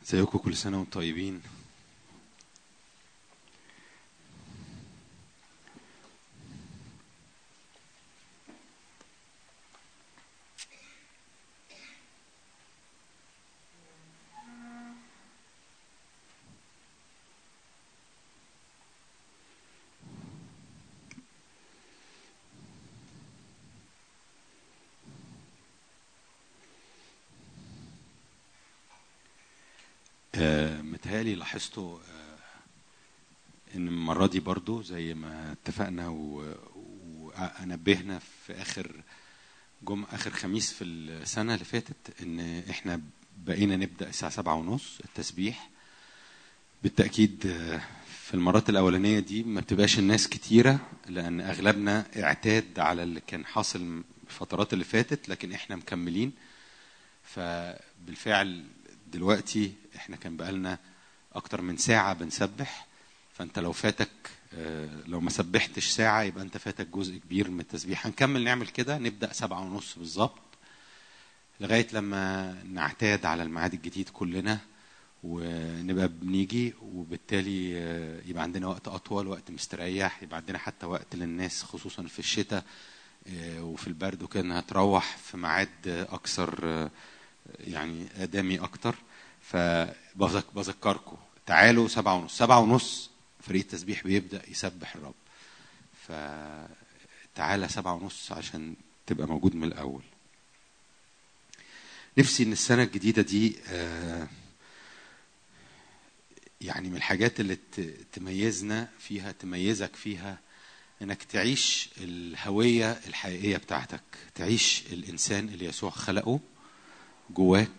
ازيكم كل سنة وانتم طيبين آه، متهيألي لاحظتوا آه، ان المرة دي برضو زي ما اتفقنا و- وانبهنا في اخر جمعة اخر خميس في السنة اللي فاتت ان احنا بقينا نبدأ الساعة سبعة ونص التسبيح بالتأكيد آه، في المرات الأولانية دي ما بتبقاش الناس كتيرة لأن أغلبنا اعتاد على اللي كان حاصل الفترات اللي فاتت لكن احنا مكملين فبالفعل دلوقتي احنا كان بقالنا اكتر من ساعة بنسبح فانت لو فاتك آه، لو ما سبحتش ساعة يبقى انت فاتك جزء كبير من التسبيح هنكمل نعمل كده نبدأ سبعة ونص بالظبط لغاية لما نعتاد على الميعاد الجديد كلنا ونبقى بنيجي وبالتالي آه، يبقى عندنا وقت أطول وقت مستريح يبقى عندنا حتى وقت للناس خصوصا في الشتاء آه، وفي البرد وكده انها تروح في ميعاد آه، أكثر آه، يعني آدمي أكتر فبذكركم تعالوا سبعة ونص سبعة ونص فريق التسبيح بيبدأ يسبح الرب فتعالى سبعة ونص عشان تبقى موجود من الأول نفسي إن السنة الجديدة دي آه، يعني من الحاجات اللي ت- تميزنا فيها تميزك فيها انك تعيش الهوية الحقيقية بتاعتك تعيش الإنسان اللي يسوع خلقه جواك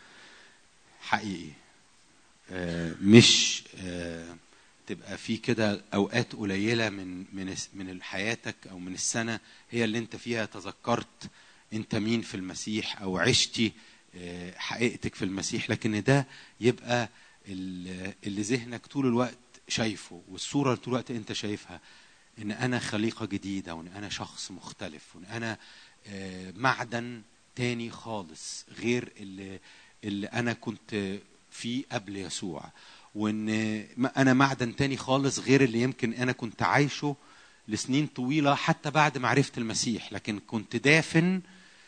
حقيقي آه، مش آه، تبقى في كده اوقات قليله من من من حياتك او من السنه هي اللي انت فيها تذكرت انت مين في المسيح او عشتي آه، حقيقتك في المسيح لكن ده يبقى ال- اللي ذهنك طول الوقت شايفه والصوره اللي طول الوقت انت شايفها ان انا خليقه جديده وان انا شخص مختلف وان انا آه، معدن تاني خالص غير اللي اللي انا كنت فيه قبل يسوع وان ما- انا معدن تاني خالص غير اللي يمكن انا كنت عايشه لسنين طويله حتى بعد معرفه المسيح لكن كنت دافن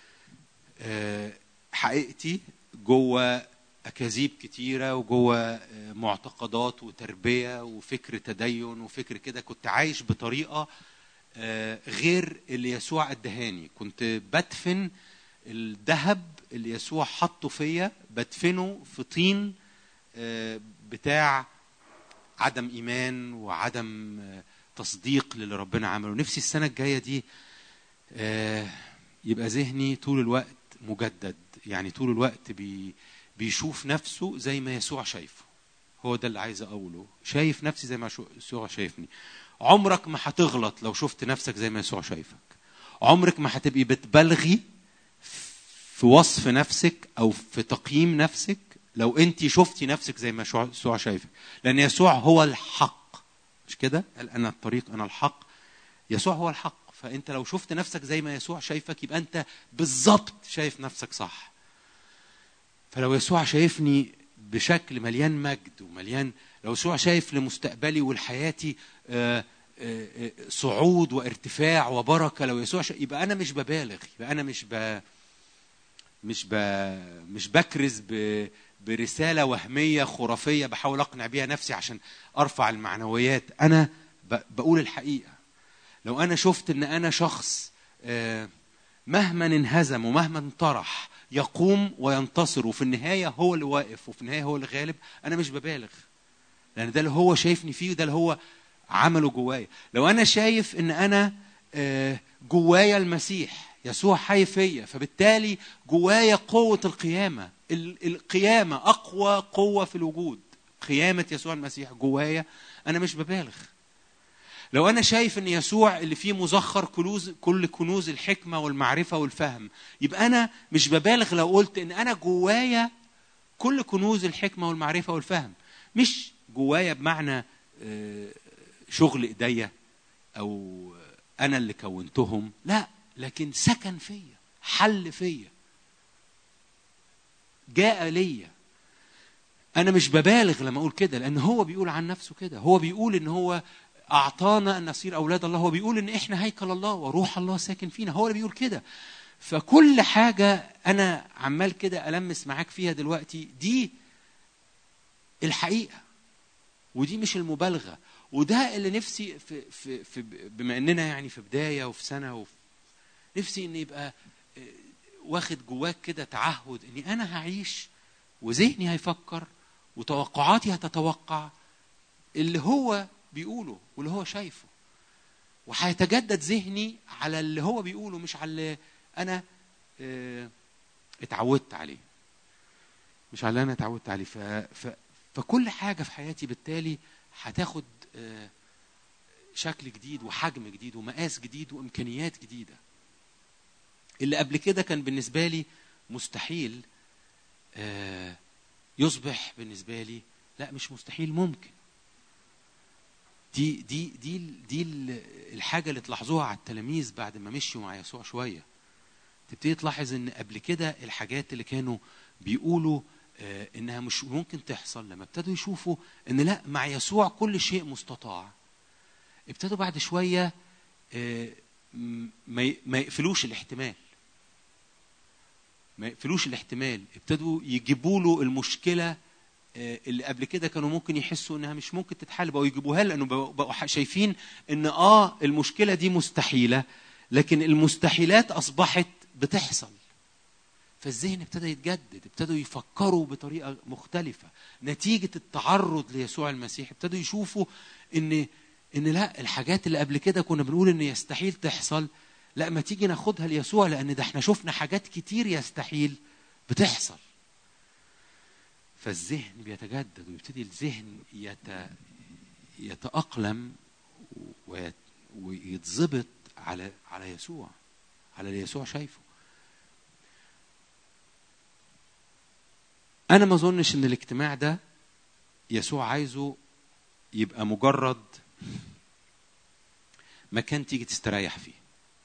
آه، حقيقتي جوه اكاذيب كتيره وجوه آه، معتقدات وتربيه وفكر تدين وفكر كده كنت عايش بطريقه آه، غير اللي يسوع ادهاني كنت بدفن الذهب اللي يسوع حطه فيا بدفنه في طين آه، بتاع عدم ايمان وعدم آه، تصديق للي ربنا عمله نفسي السنه الجايه دي آه، يبقى ذهني طول الوقت مجدد يعني طول الوقت بي بيشوف نفسه زي ما يسوع شايفه هو ده اللي عايز اقوله شايف نفسي زي ما شو- يسوع شايفني عمرك ما هتغلط لو شفت نفسك زي ما يسوع شايفك عمرك ما هتبقي بتبالغي في وصف نفسك او في تقييم نفسك لو انت شفتي نفسك زي ما يسوع يسوع شايفك لان يسوع هو الحق مش كده قال انا الطريق انا الحق يسوع هو الحق فانت لو شفت نفسك زي ما يسوع شايفك يبقى انت بالظبط شايف نفسك صح فلو يسوع شايفني بشكل مليان مجد ومليان لو يسوع شايف لمستقبلي ولحياتي آه، آه، آه، صعود وارتفاع وبركه لو يسوع شا... يبقى انا مش ببالغ يبقى انا مش ب... مش ب... مش بكرز ب... برساله وهميه خرافيه بحاول اقنع بيها نفسي عشان ارفع المعنويات انا ب... بقول الحقيقه لو انا شفت ان انا شخص آه، مهما انهزم ومهما انطرح يقوم وينتصر وفي النهايه هو اللي واقف وفي النهايه هو اللي غالب انا مش ببالغ لان ده اللي هو شايفني فيه وده اللي هو عمله جوايا لو انا شايف ان انا آه، جوايا المسيح يسوع حي فيا فبالتالي جوايا قوه القيامه ال- القيامه اقوى قوه في الوجود قيامه يسوع المسيح جوايا انا مش ببالغ لو انا شايف ان يسوع اللي فيه مزخر كنوز كل كنوز الحكمه والمعرفه والفهم يبقى انا مش ببالغ لو قلت ان انا جوايا كل كنوز الحكمه والمعرفه والفهم مش جوايا بمعنى آه، شغل ايديا او انا اللي كونتهم لا لكن سكن فيا حل فيا جاء ليا انا مش ببالغ لما اقول كده لان هو بيقول عن نفسه كده هو بيقول ان هو اعطانا ان نصير اولاد الله هو بيقول ان احنا هيكل الله وروح الله ساكن فينا هو اللي بيقول كده فكل حاجه انا عمال كده المس معاك فيها دلوقتي دي الحقيقه ودي مش المبالغه وده اللي نفسي في, في, في بما اننا يعني في بدايه وفي سنه وفي نفسي ان يبقى آه، واخد جواك كده تعهد اني انا هعيش وذهني هيفكر وتوقعاتي هتتوقع اللي هو بيقوله واللي هو شايفه وهيتجدد ذهني على اللي هو بيقوله مش على اللي انا آه، اتعودت عليه مش على اللي انا اتعودت عليه ف... ف... فكل حاجه في حياتي بالتالي هتاخد آه، شكل جديد وحجم جديد ومقاس جديد وامكانيات جديده اللي قبل كده كان بالنسبه لي مستحيل آه، يصبح بالنسبه لي لا مش مستحيل ممكن دي دي دي دي الحاجه اللي تلاحظوها على التلاميذ بعد ما مشيوا مع يسوع شويه تبتدي تلاحظ ان قبل كده الحاجات اللي كانوا بيقولوا آه، انها مش ممكن تحصل لما ابتدوا يشوفوا ان لا مع يسوع كل شيء مستطاع ابتدوا بعد شويه آه، م- ما ي- ما يقفلوش الاحتمال ما يقفلوش الاحتمال ابتدوا يجيبوا له المشكله آه، اللي قبل كده كانوا ممكن يحسوا انها مش ممكن تتحل بقوا يجيبوها لانه بقوا بقوا ح- شايفين ان اه المشكله دي مستحيله لكن المستحيلات اصبحت بتحصل فالذهن ابتدى يتجدد ابتدوا يفكروا بطريقه مختلفه نتيجه التعرض ليسوع المسيح ابتدوا يشوفوا ان ان لا الحاجات اللي قبل كده كنا بنقول ان يستحيل تحصل لا ما تيجي ناخدها ليسوع لان ده احنا شفنا حاجات كتير يستحيل بتحصل فالذهن بيتجدد ويبتدي الذهن يت... يتأقلم ويت... ويتظبط على على يسوع على اللي يسوع شايفه انا ما اظنش ان الاجتماع ده يسوع عايزه يبقى مجرد مكان تيجي تستريح فيه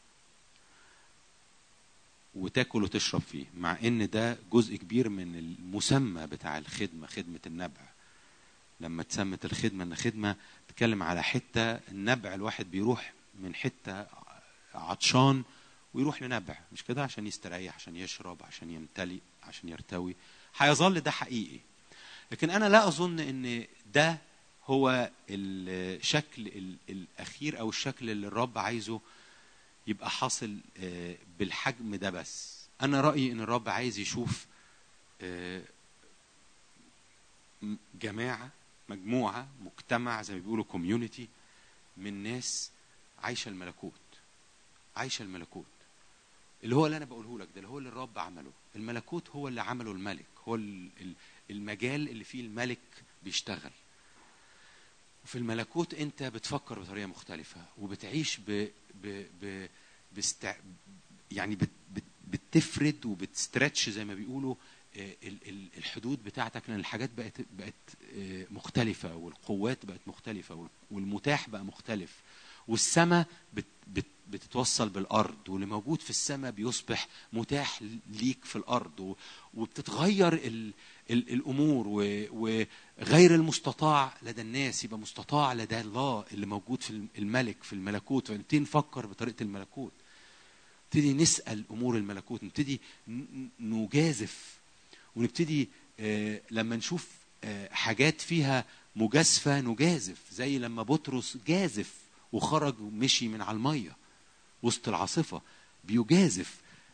وتاكل وتشرب فيه مع ان ده جزء كبير من المسمى بتاع الخدمه خدمه النبع لما اتسمت الخدمه ان خدمه تتكلم على حته النبع الواحد بيروح من حته عطشان ويروح لنبع مش كده عشان يستريح عشان يشرب عشان يمتلئ عشان يرتوي هيظل ده حقيقي لكن انا لا اظن ان ده هو الشكل ال- الاخير او الشكل اللي الرب عايزه يبقى حاصل آه، بالحجم ده بس انا رايي ان الرب عايز يشوف آه، م- جماعه مجموعه مجتمع زي ما بيقولوا كوميونتي من ناس عايشه الملكوت عايشه الملكوت اللي هو اللي انا بقوله لك ده اللي هو اللي الرب عمله الملكوت هو اللي عمله الملك هو ال- ال- المجال اللي فيه الملك بيشتغل وفي الملكوت انت بتفكر بطريقه مختلفه وبتعيش ب ب ب بست يعني بت بت بتفرد وبتسترتش زي ما بيقولوا آه، ال- ال- الحدود بتاعتك لان الحاجات بقت بقت آه، مختلفه والقوات بقت مختلفه وال- والمتاح بقى مختلف والسماء بت بت بتتوصل بالارض واللي موجود في السماء بيصبح متاح ليك في الارض و- وبتتغير ال ال الامور و- وغير المستطاع لدى الناس يبقى مستطاع لدى الله اللي موجود في الملك في الملكوت فنبتدي نفكر بطريقه الملكوت نبتدي نسال امور الملكوت نبتدي ن- نجازف ونبتدي آه، لما نشوف آه، حاجات فيها مجازفه نجازف زي لما بطرس جازف وخرج ومشي من على الميه وسط العاصفه بيجازف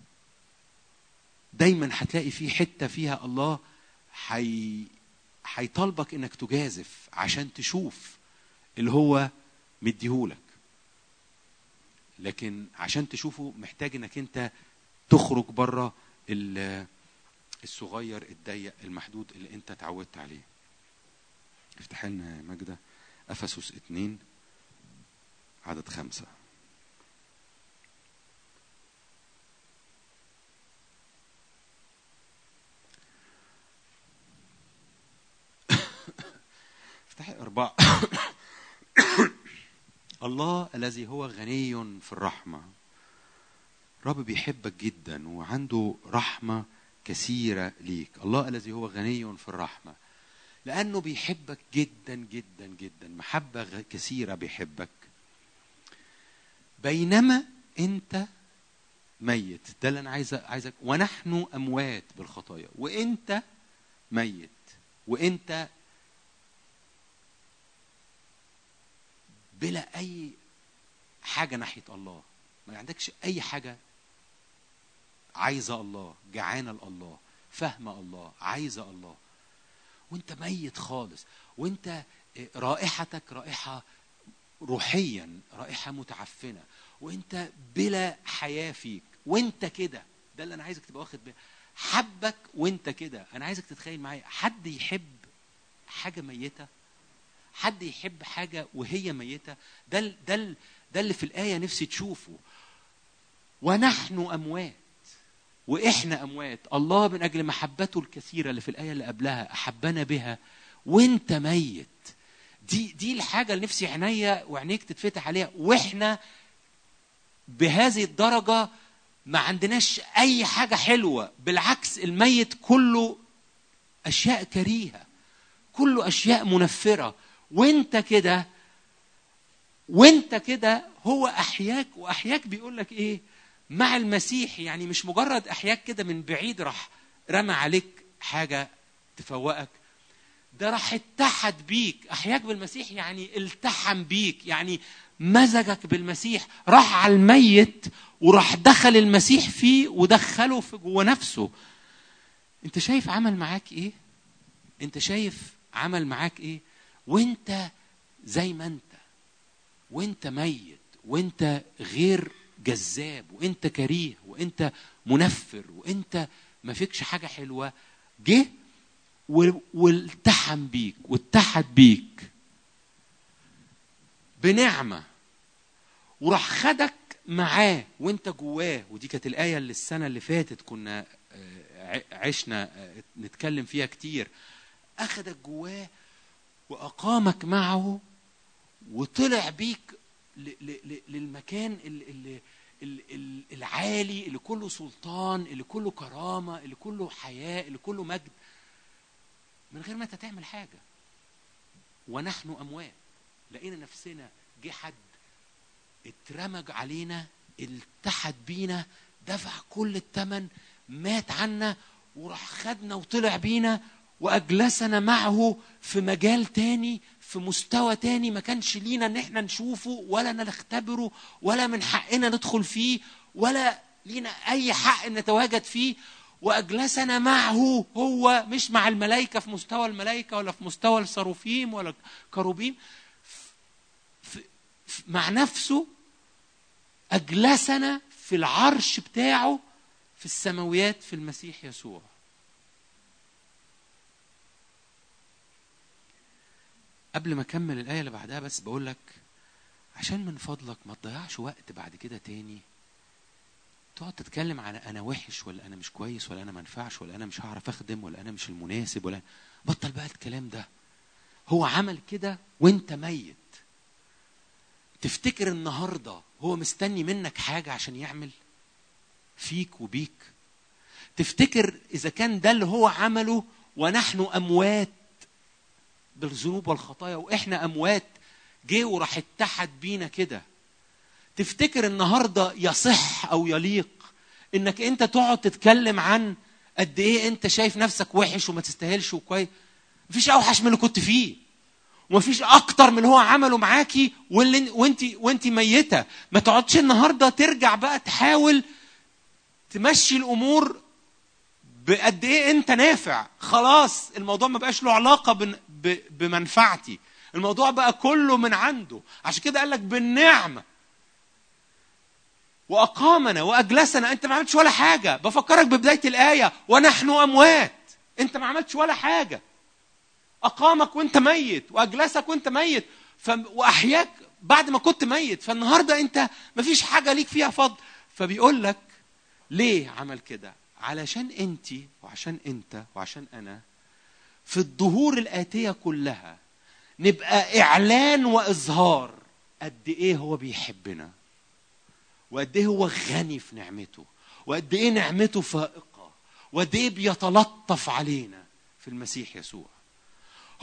دايما هتلاقي في حته فيها الله حي... هيطالبك انك تجازف عشان تشوف اللي هو مديهولك لكن عشان تشوفه محتاج انك انت تخرج بره ال- الصغير الضيق المحدود اللي انت اتعودت عليه افتح لنا يا ماجدة افسس اتنين عدد خمسة افتحي أربعة الله الذي هو غني في الرحمة رب بيحبك جدا وعنده رحمة كثيرة ليك الله الذي هو غني في الرحمة لانه بيحبك جدا جدا جدا محبه غ- كثيره بيحبك بينما انت ميت ده اللي انا عايز عايزك ونحن اموات بالخطايا وانت ميت وانت بلا اي حاجه ناحيه الله ما عندكش اي حاجه عايزه الله جعانه لله فاهمه الله عايزه الله وانت ميت خالص وانت رائحتك رائحه روحيا رائحه متعفنه وانت بلا حياه فيك وانت كده ده اللي انا عايزك تبقى واخد بالك حبك وانت كده انا عايزك تتخيل معايا حد يحب حاجه ميته حد يحب حاجه وهي ميته ده ال- ده ال- ده اللي في الايه نفسي تشوفه ونحن اموات واحنا اموات الله من اجل محبته الكثيره اللي في الايه اللي قبلها احبنا بها وانت ميت دي دي الحاجه اللي نفسي عينيا وعينيك تتفتح عليها واحنا بهذه الدرجه ما عندناش اي حاجه حلوه بالعكس الميت كله اشياء كريهه كله اشياء منفره وانت كده وانت كده هو احياك واحياك بيقول لك ايه مع المسيح يعني مش مجرد احياك كده من بعيد راح رمى عليك حاجه تفوقك ده راح اتحد بيك احياك بالمسيح يعني التحم بيك يعني مزجك بالمسيح راح على الميت وراح دخل المسيح فيه ودخله في جوه نفسه انت شايف عمل معاك ايه انت شايف عمل معاك ايه وانت زي ما انت وانت ميت وانت غير جذاب وانت كريه وانت منفر وانت ما فيكش حاجه حلوه جه و- والتحم بيك واتحد بيك بنعمه وراح خدك معاه وانت جواه ودي كانت الايه اللي السنه اللي فاتت كنا آه، ع- عشنا آه، نتكلم فيها كتير اخدك جواه واقامك معه وطلع بيك ل- ل- ل- للمكان ال- ال- ال- ال- العالي اللي كله سلطان اللي كله كرامه اللي كله حياه اللي كله مجد من غير ما انت تعمل حاجه ونحن اموات لقينا نفسنا جه حد اترمج علينا التحد بينا دفع كل الثمن مات عنا وراح خدنا وطلع بينا واجلسنا معه في مجال تاني في مستوى تاني ما كانش لينا ان احنا نشوفه ولا نختبره ولا من حقنا ندخل فيه ولا لينا اي حق ان نتواجد فيه واجلسنا معه هو مش مع الملائكه في مستوى الملائكه ولا في مستوى الصروفيم ولا كروبيم في في- مع نفسه اجلسنا في العرش بتاعه في السماويات في المسيح يسوع قبل ما اكمل الايه اللي بعدها بس بقول لك عشان من فضلك ما تضيعش وقت بعد كده تاني تقعد تتكلم على انا وحش ولا انا مش كويس ولا انا ما انفعش ولا انا مش هعرف اخدم ولا انا مش المناسب ولا بطل بقى الكلام ده هو عمل كده وانت ميت تفتكر النهارده هو مستني منك حاجه عشان يعمل فيك وبيك تفتكر اذا كان ده اللي هو عمله ونحن اموات بالذنوب والخطايا واحنا اموات جه وراح اتحد بينا كده تفتكر النهارده يصح او يليق انك انت تقعد تتكلم عن قد ايه انت شايف نفسك وحش وما تستاهلش وكويس مفيش اوحش من اللي كنت فيه ومفيش اكتر من اللي هو عمله معاكي واللي وانت وانت ميته ما تقعدش النهارده ترجع بقى تحاول تمشي الامور بقد ايه انت نافع خلاص الموضوع ما بقاش له علاقه بن- ب- بمنفعتي الموضوع بقى كله من عنده عشان كده قال لك بالنعمه واقامنا واجلسنا انت ما عملتش ولا حاجه بفكرك ببدايه الايه ونحن اموات انت ما عملتش ولا حاجه اقامك وانت ميت واجلسك وانت ميت ف... واحياك بعد ما كنت ميت فالنهارده انت ما فيش حاجه ليك فيها فضل فبيقول لك ليه عمل كده علشان انت وعشان انت وعشان انا في الظهور الاتيه كلها نبقى اعلان واظهار قد ايه هو بيحبنا وقد ايه هو غني في نعمته وقد ايه نعمته فائقه وقد ايه بيتلطف علينا في المسيح يسوع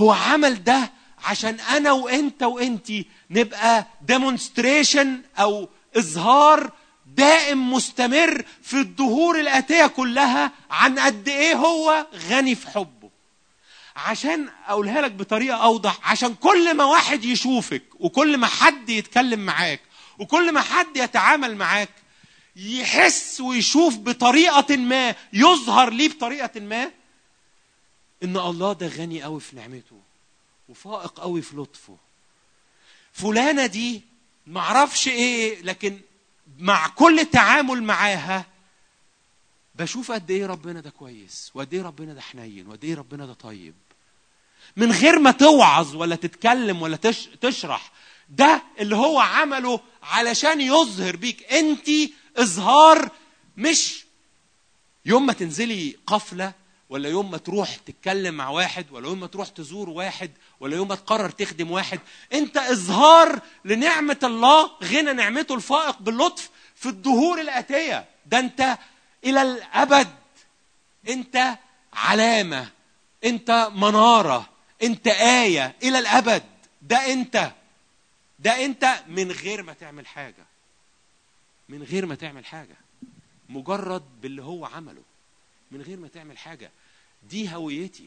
هو عمل ده عشان انا وانت وانتي نبقى ديمونستريشن او اظهار دائم مستمر في الدهور الاتيه كلها عن قد ايه هو غني في حبه عشان اقولها لك بطريقه اوضح عشان كل ما واحد يشوفك وكل ما حد يتكلم معاك وكل ما حد يتعامل معاك يحس ويشوف بطريقه ما يظهر ليه بطريقه ما ان الله ده غني قوي في نعمته وفائق قوي في لطفه فلانه دي معرفش ايه لكن مع كل تعامل معاها بشوف قد ايه ربنا ده كويس وقد ايه ربنا ده حنين وقد ايه ربنا ده طيب من غير ما توعظ ولا تتكلم ولا تش... تشرح ده اللي هو عمله علشان يظهر بيك انت اظهار مش يوم ما تنزلي قفله ولا يوم ما تروح تتكلم مع واحد ولا يوم ما تروح تزور واحد ولا يوم ما تقرر تخدم واحد انت اظهار لنعمه الله غنى نعمته الفائق باللطف في الدهور الاتيه ده انت الى الابد انت علامه انت مناره انت ايه الى الابد ده انت ده انت من غير ما تعمل حاجه من غير ما تعمل حاجه مجرد باللي هو عمله من غير ما تعمل حاجه دي هويتي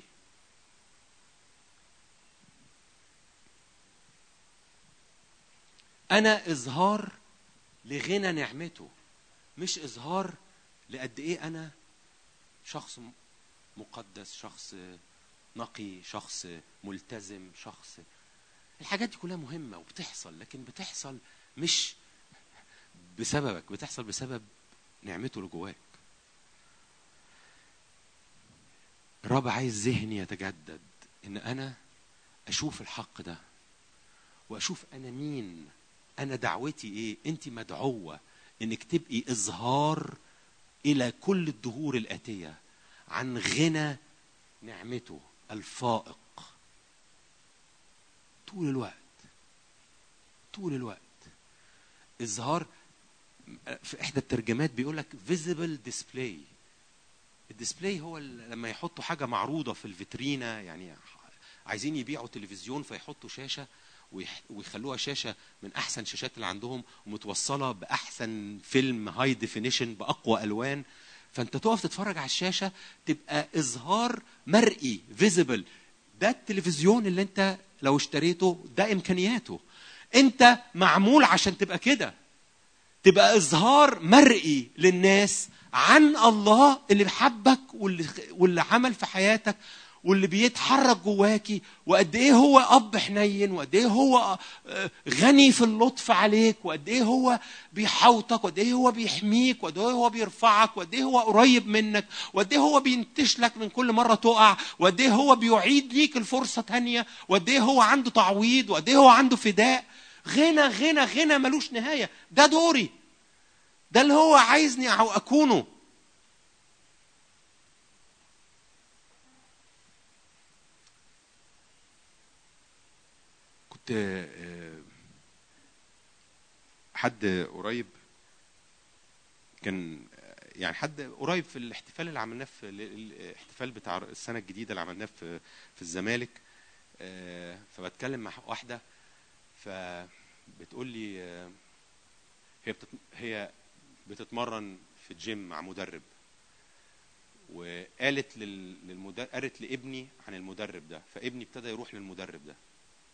انا اظهار لغنى نعمته مش اظهار لقد ايه انا شخص مقدس شخص نقي شخص ملتزم شخص الحاجات دي كلها مهمة وبتحصل لكن بتحصل مش بسببك بتحصل بسبب نعمته اللي جواك الرب عايز ذهني يتجدد ان انا اشوف الحق ده واشوف انا مين انا دعوتي ايه انت مدعوه انك تبقي اظهار الى كل الدهور الاتيه عن غنى نعمته الفائق طول الوقت طول الوقت اظهار في احدى الترجمات بيقول لك فيزيبل ديسبلاي الديسبلاي هو لما يحطوا حاجه معروضه في الفيترينا يعني عايزين يبيعوا تلفزيون فيحطوا شاشه ويخلوها شاشه من احسن الشاشات اللي عندهم ومتوصله باحسن فيلم هاي ديفينيشن باقوى الوان فانت تقف تتفرج على الشاشه تبقى اظهار مرئي فيزيبل ده التلفزيون اللي انت لو اشتريته ده امكانياته انت معمول عشان تبقى كده تبقى اظهار مرئي للناس عن الله اللي بحبك واللي واللي عمل في حياتك واللي بيتحرك جواكي وقد ايه هو اب حنين وقد ايه هو غني في اللطف عليك وقد ايه هو بيحوطك وقد ايه هو بيحميك وقد ايه هو بيرفعك وقد ايه هو قريب منك وقد ايه هو بينتش لك من كل مره تقع وقد ايه هو بيعيد ليك الفرصه تانية وقد ايه هو عنده تعويض وقد ايه هو عنده فداء غنى غنى غنى ملوش نهايه ده دوري ده اللي هو عايزني اكونه كنت حد قريب كان يعني حد قريب في الاحتفال اللي عملناه في الاحتفال بتاع السنه الجديده اللي عملناه في في الزمالك فبتكلم مع واحده فبتقول لي هي بتت... هي بتتمرن في الجيم مع مدرب وقالت لل... للمدرب قالت لابني عن المدرب ده فابني ابتدى يروح للمدرب ده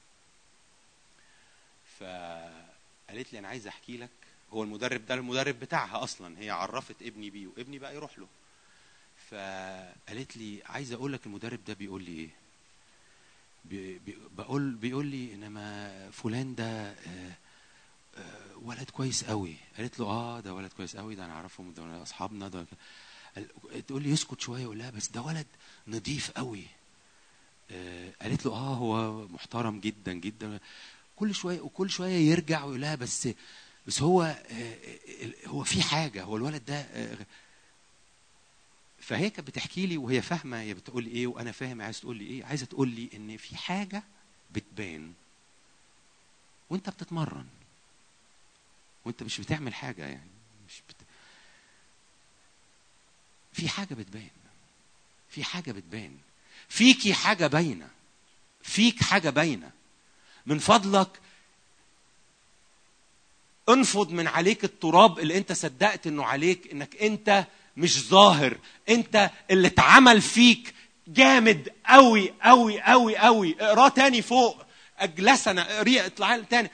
فقالت لي انا عايز احكي لك هو المدرب ده المدرب بتاعها اصلا هي عرفت ابني بيه وابني بقى يروح له فقالت لي عايز اقول لك المدرب ده بيقول لي ايه بي بي بقول بيقول لي انما فلان ده آه آه ولد كويس قوي قالت له اه ده ولد كويس قوي ده انا اعرفهم ده اصحابنا ده تقول لي يسكت شويه يقول لها بس ده ولد نضيف قوي آه قالت له اه هو محترم جدا جدا كل شويه وكل شويه يرجع ويقول لها بس بس هو هو في حاجه هو الولد ده فهي كانت بتحكي لي وهي فاهمه هي بتقول لي ايه وانا فاهم عايز تقول لي ايه عايزه تقول لي ان في حاجه بتبان وانت بتتمرن وانت مش بتعمل حاجه يعني مش بت... في حاجه بتبان في حاجه بتبان فيكي حاجه باينه فيك حاجه باينه من فضلك انفض من عليك التراب اللي انت صدقت انه عليك انك انت مش ظاهر انت اللي اتعمل فيك جامد قوي قوي قوي قوي اقراه تاني فوق اجلسنا اقريه اطلع تاني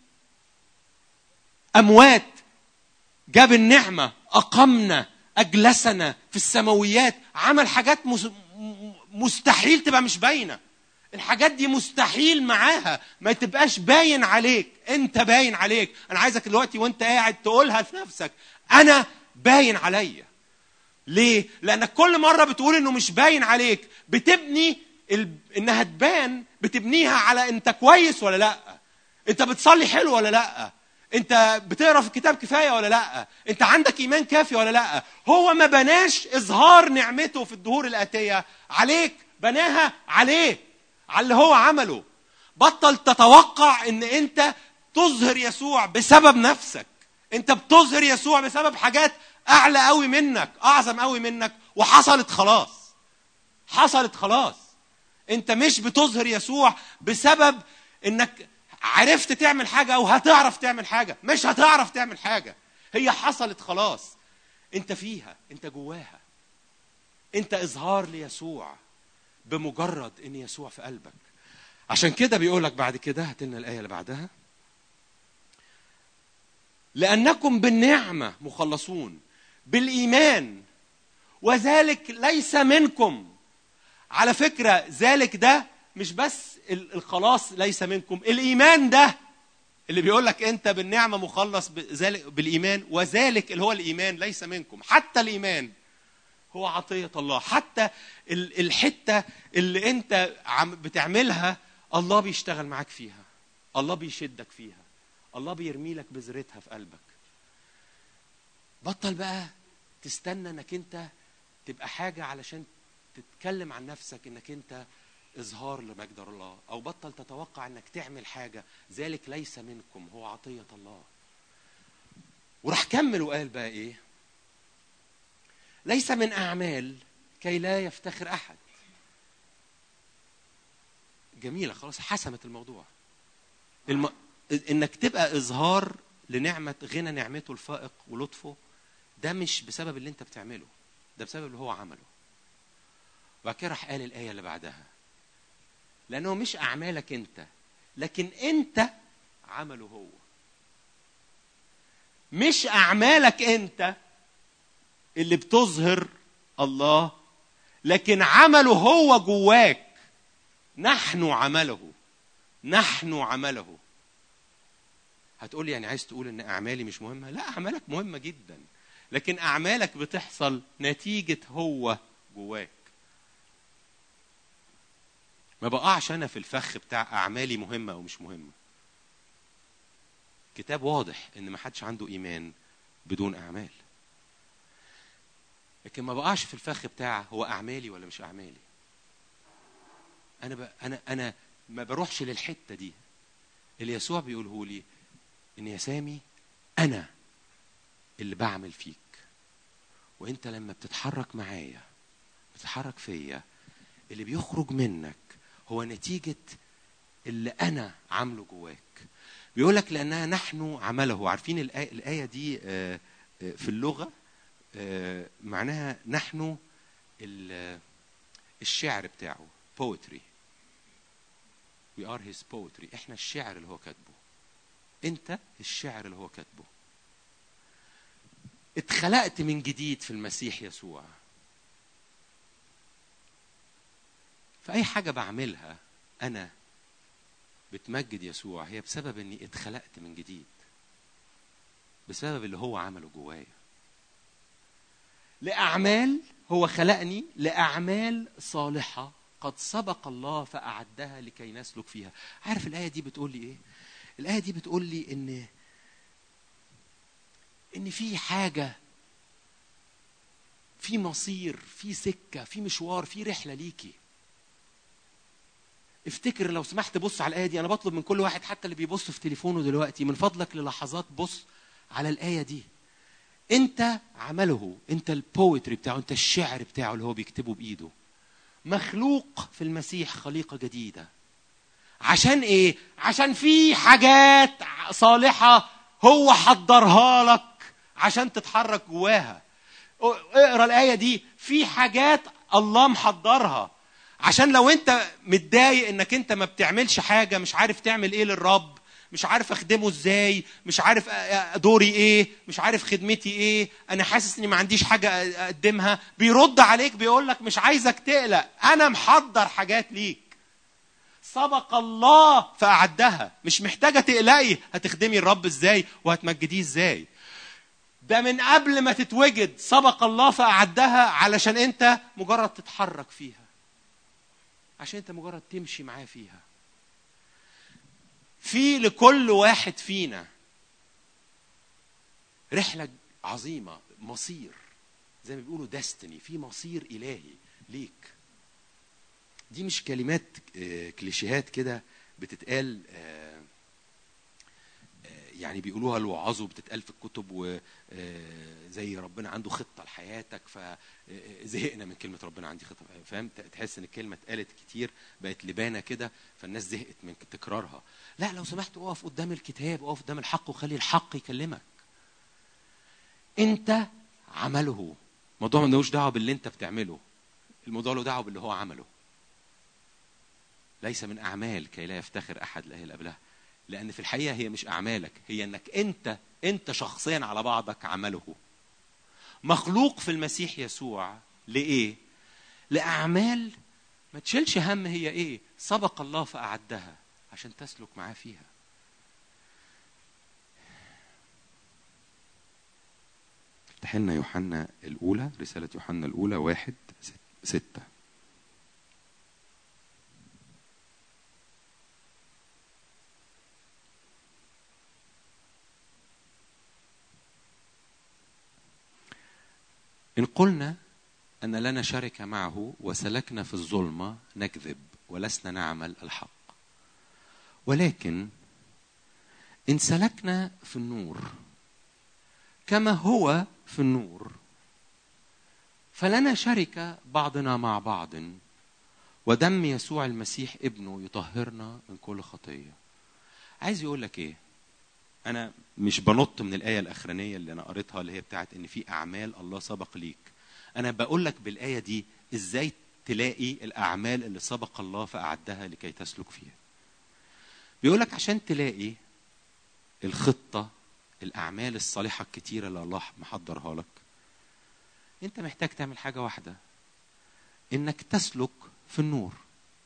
اموات جاب النعمه اقمنا اجلسنا في السماويات عمل حاجات مستحيل تبقى مش باينه الحاجات دي مستحيل معاها ما تبقاش باين عليك انت باين عليك انا عايزك دلوقتي وانت قاعد تقولها في نفسك انا باين عليا ليه لانك كل مره بتقول انه مش باين عليك بتبني ال... انها تبان بتبنيها على انت كويس ولا لا انت بتصلي حلو ولا لا انت بتقرا في الكتاب كفايه ولا لا انت عندك ايمان كافي ولا لا هو ما بناش اظهار نعمته في الدهور الاتيه عليك بناها عليه على اللي هو عمله بطل تتوقع ان انت تظهر يسوع بسبب نفسك انت بتظهر يسوع بسبب حاجات اعلى قوي منك اعظم قوي منك وحصلت خلاص حصلت خلاص انت مش بتظهر يسوع بسبب انك عرفت تعمل حاجه او هتعرف تعمل حاجه مش هتعرف تعمل حاجه هي حصلت خلاص انت فيها انت جواها انت اظهار ليسوع بمجرد ان يسوع في قلبك عشان كده بيقول لك بعد كده هات لنا الايه اللي بعدها لانكم بالنعمه مخلصون بالايمان وذلك ليس منكم على فكره ذلك ده مش بس الخلاص ليس منكم الايمان ده اللي بيقول لك انت بالنعمه مخلص بذلك بالايمان وذلك اللي هو الايمان ليس منكم حتى الايمان هو عطيه الله حتى الحته اللي انت بتعملها الله بيشتغل معاك فيها الله بيشدك فيها الله بيرمي لك بذرتها في قلبك بطل بقى تستنى انك انت تبقى حاجه علشان تتكلم عن نفسك انك انت اظهار لمجد الله او بطل تتوقع انك تعمل حاجه ذلك ليس منكم هو عطيه الله وراح كمل وقال بقى ايه ليس من اعمال كي لا يفتخر احد جميله خلاص حسمت الموضوع الم... انك تبقى اظهار لنعمه غنى نعمته الفائق ولطفه ده مش بسبب اللي انت بتعمله ده بسبب اللي هو عمله وبعد كده راح قال الايه اللي بعدها لانه مش اعمالك انت لكن انت عمله هو مش اعمالك انت اللي بتظهر الله لكن عمله هو جواك نحن عمله نحن عمله هتقول يعني عايز تقول ان اعمالي مش مهمه لا اعمالك مهمه جدا لكن اعمالك بتحصل نتيجه هو جواك ما بقعش انا في الفخ بتاع اعمالي مهمه او مش مهمه كتاب واضح ان ما حدش عنده ايمان بدون اعمال لكن ما بقعش في الفخ بتاع هو اعمالي ولا مش اعمالي انا ب... انا انا ما بروحش للحته دي اللي يسوع بيقوله لي ان يا سامي انا اللي بعمل فيك وانت لما بتتحرك معايا بتتحرك فيا اللي بيخرج منك هو نتيجه اللي انا عامله جواك بيقول لك لانها نحن عمله عارفين الايه, الآية دي في اللغه معناها نحن الشعر بتاعه poetry we are his poetry احنا الشعر اللي هو كاتبه انت الشعر اللي هو كاتبه اتخلقت من جديد في المسيح يسوع فأي حاجة بعملها أنا بتمجد يسوع هي بسبب إني اتخلقت من جديد بسبب اللي هو عمله جوايا لأعمال هو خلقني لأعمال صالحة قد سبق الله فأعدها لكي نسلك فيها عارف الآية دي بتقول لي إيه الآية دي بتقول لي إن إن في حاجة في مصير في سكة في مشوار في رحلة ليكي افتكر لو سمحت بص على الآية دي أنا بطلب من كل واحد حتى اللي بيبص في تليفونه دلوقتي من فضلك للحظات بص على الآية دي أنت عمله أنت البويتري بتاعه أنت الشعر بتاعه اللي هو بيكتبه بإيده مخلوق في المسيح خليقة جديدة عشان ايه عشان في حاجات صالحه هو حضرها لك عشان تتحرك جواها اقرا الايه دي في حاجات الله محضرها عشان لو انت متضايق انك انت ما بتعملش حاجه مش عارف تعمل ايه للرب مش عارف اخدمه ازاي مش عارف دوري ايه مش عارف خدمتي ايه انا حاسس اني ما عنديش حاجه اقدمها بيرد عليك بيقول لك مش عايزك تقلق انا محضر حاجات ليك سبق الله فاعدها مش محتاجه تقلقي هتخدمي الرب ازاي وهتمجديه ازاي ده من قبل ما تتوجد سبق الله فاعدها علشان انت مجرد تتحرك فيها عشان انت مجرد تمشي معاه فيها في لكل واحد فينا رحلة عظيمة مصير زي ما بيقولوا دستني في مصير إلهي ليك دي مش كلمات كليشيهات كده بتتقال يعني بيقولوها الوعاظ وبتتقال في الكتب وزي ربنا عنده خطه لحياتك فزهقنا من كلمه ربنا عندي خطه فاهم تحس ان الكلمه اتقالت كتير بقت لبانه كده فالناس زهقت من تكرارها لا لو سمحت اقف قدام الكتاب اقف قدام الحق وخلي الحق يكلمك انت عمله الموضوع ملوش دعوه باللي انت بتعمله الموضوع له دعوه باللي هو عمله ليس من اعمال كي لا يفتخر احد الايه اللي قبلها لان في الحقيقه هي مش اعمالك هي انك انت انت شخصيا على بعضك عمله مخلوق في المسيح يسوع لايه لاعمال ما تشيلش هم هي ايه سبق الله فاعدها عشان تسلك معاه فيها افتح لنا يوحنا الاولى رساله يوحنا الاولى واحد ستة إن قلنا أن لنا شركة معه وسلكنا في الظلمة نكذب ولسنا نعمل الحق ولكن إن سلكنا في النور كما هو في النور فلنا شركة بعضنا مع بعض ودم يسوع المسيح ابنه يطهرنا من كل خطية عايز يقول لك ايه انا مش بنط من الايه الاخرانيه اللي انا قريتها اللي هي بتاعت ان في اعمال الله سبق ليك انا بقول لك بالايه دي ازاي تلاقي الاعمال اللي سبق الله فاعدها لكي تسلك فيها بيقول لك عشان تلاقي الخطه الاعمال الصالحه الكتيره اللي الله محضرها لك انت محتاج تعمل حاجه واحده انك تسلك في النور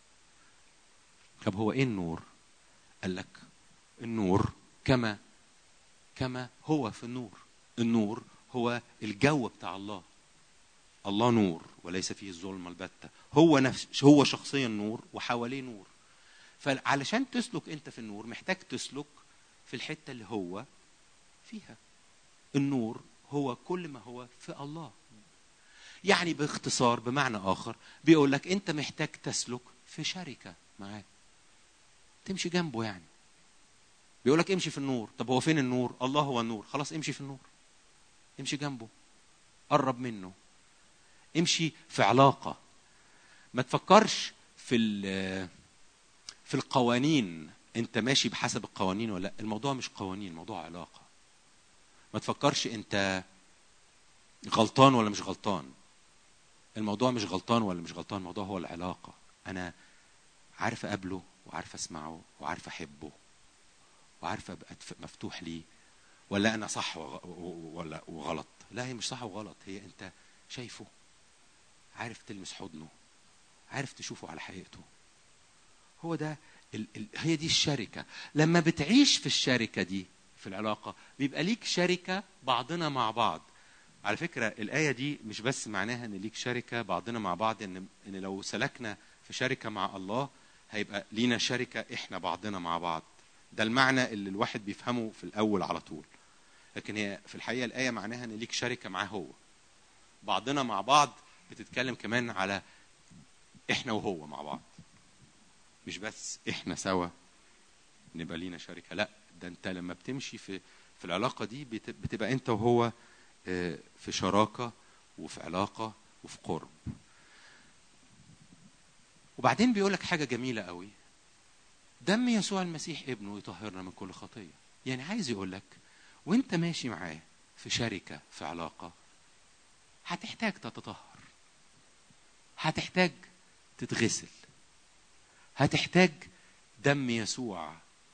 طب هو ايه النور قال لك النور كما كما هو في النور النور هو الجو بتاع الله الله نور وليس فيه الظلمة البتة هو نفس هو شخصيا نور وحواليه نور فعلشان تسلك انت في النور محتاج تسلك في الحتة اللي هو فيها النور هو كل ما هو في الله يعني باختصار بمعنى آخر بيقول لك أنت محتاج تسلك في شركة معاه تمشي جنبه يعني بيقول لك امشي في النور طب هو فين النور الله هو النور خلاص امشي في النور امشي جنبه قرب منه امشي في علاقة ما تفكرش في في القوانين انت ماشي بحسب القوانين ولا لا الموضوع مش قوانين الموضوع علاقة ما تفكرش انت غلطان ولا مش غلطان الموضوع مش غلطان ولا مش غلطان الموضوع هو العلاقة أنا عارف أقابله وعارف أسمعه وعارف أحبه وعارف أبقى مفتوح ليه ولا أنا صح ولا وغلط لا هي مش صح وغلط هي أنت شايفه عارف تلمس حضنه عارف تشوفه على حقيقته هو ده ال ال هي دي الشركة لما بتعيش في الشركة دي في العلاقة بيبقى ليك شركة بعضنا مع بعض على فكرة الآية دي مش بس معناها إن ليك شركة بعضنا مع بعض إن إن لو سلكنا في شركة مع الله هيبقى لينا شركة إحنا بعضنا مع بعض. ده المعنى اللي الواحد بيفهمه في الأول على طول. لكن هي في الحقيقة الآية معناها إن ليك شركة معاه هو. بعضنا مع بعض بتتكلم كمان على إحنا وهو مع بعض. مش بس إحنا سوا نبقى لينا شركة، لأ ده أنت لما بتمشي في في العلاقة دي بتبقى أنت وهو في شراكه وفي علاقه وفي قرب وبعدين بيقول لك حاجه جميله قوي دم يسوع المسيح ابنه يطهرنا من كل خطيه يعني عايز يقول لك وانت ماشي معاه في شركه في علاقه هتحتاج تتطهر هتحتاج تتغسل هتحتاج دم يسوع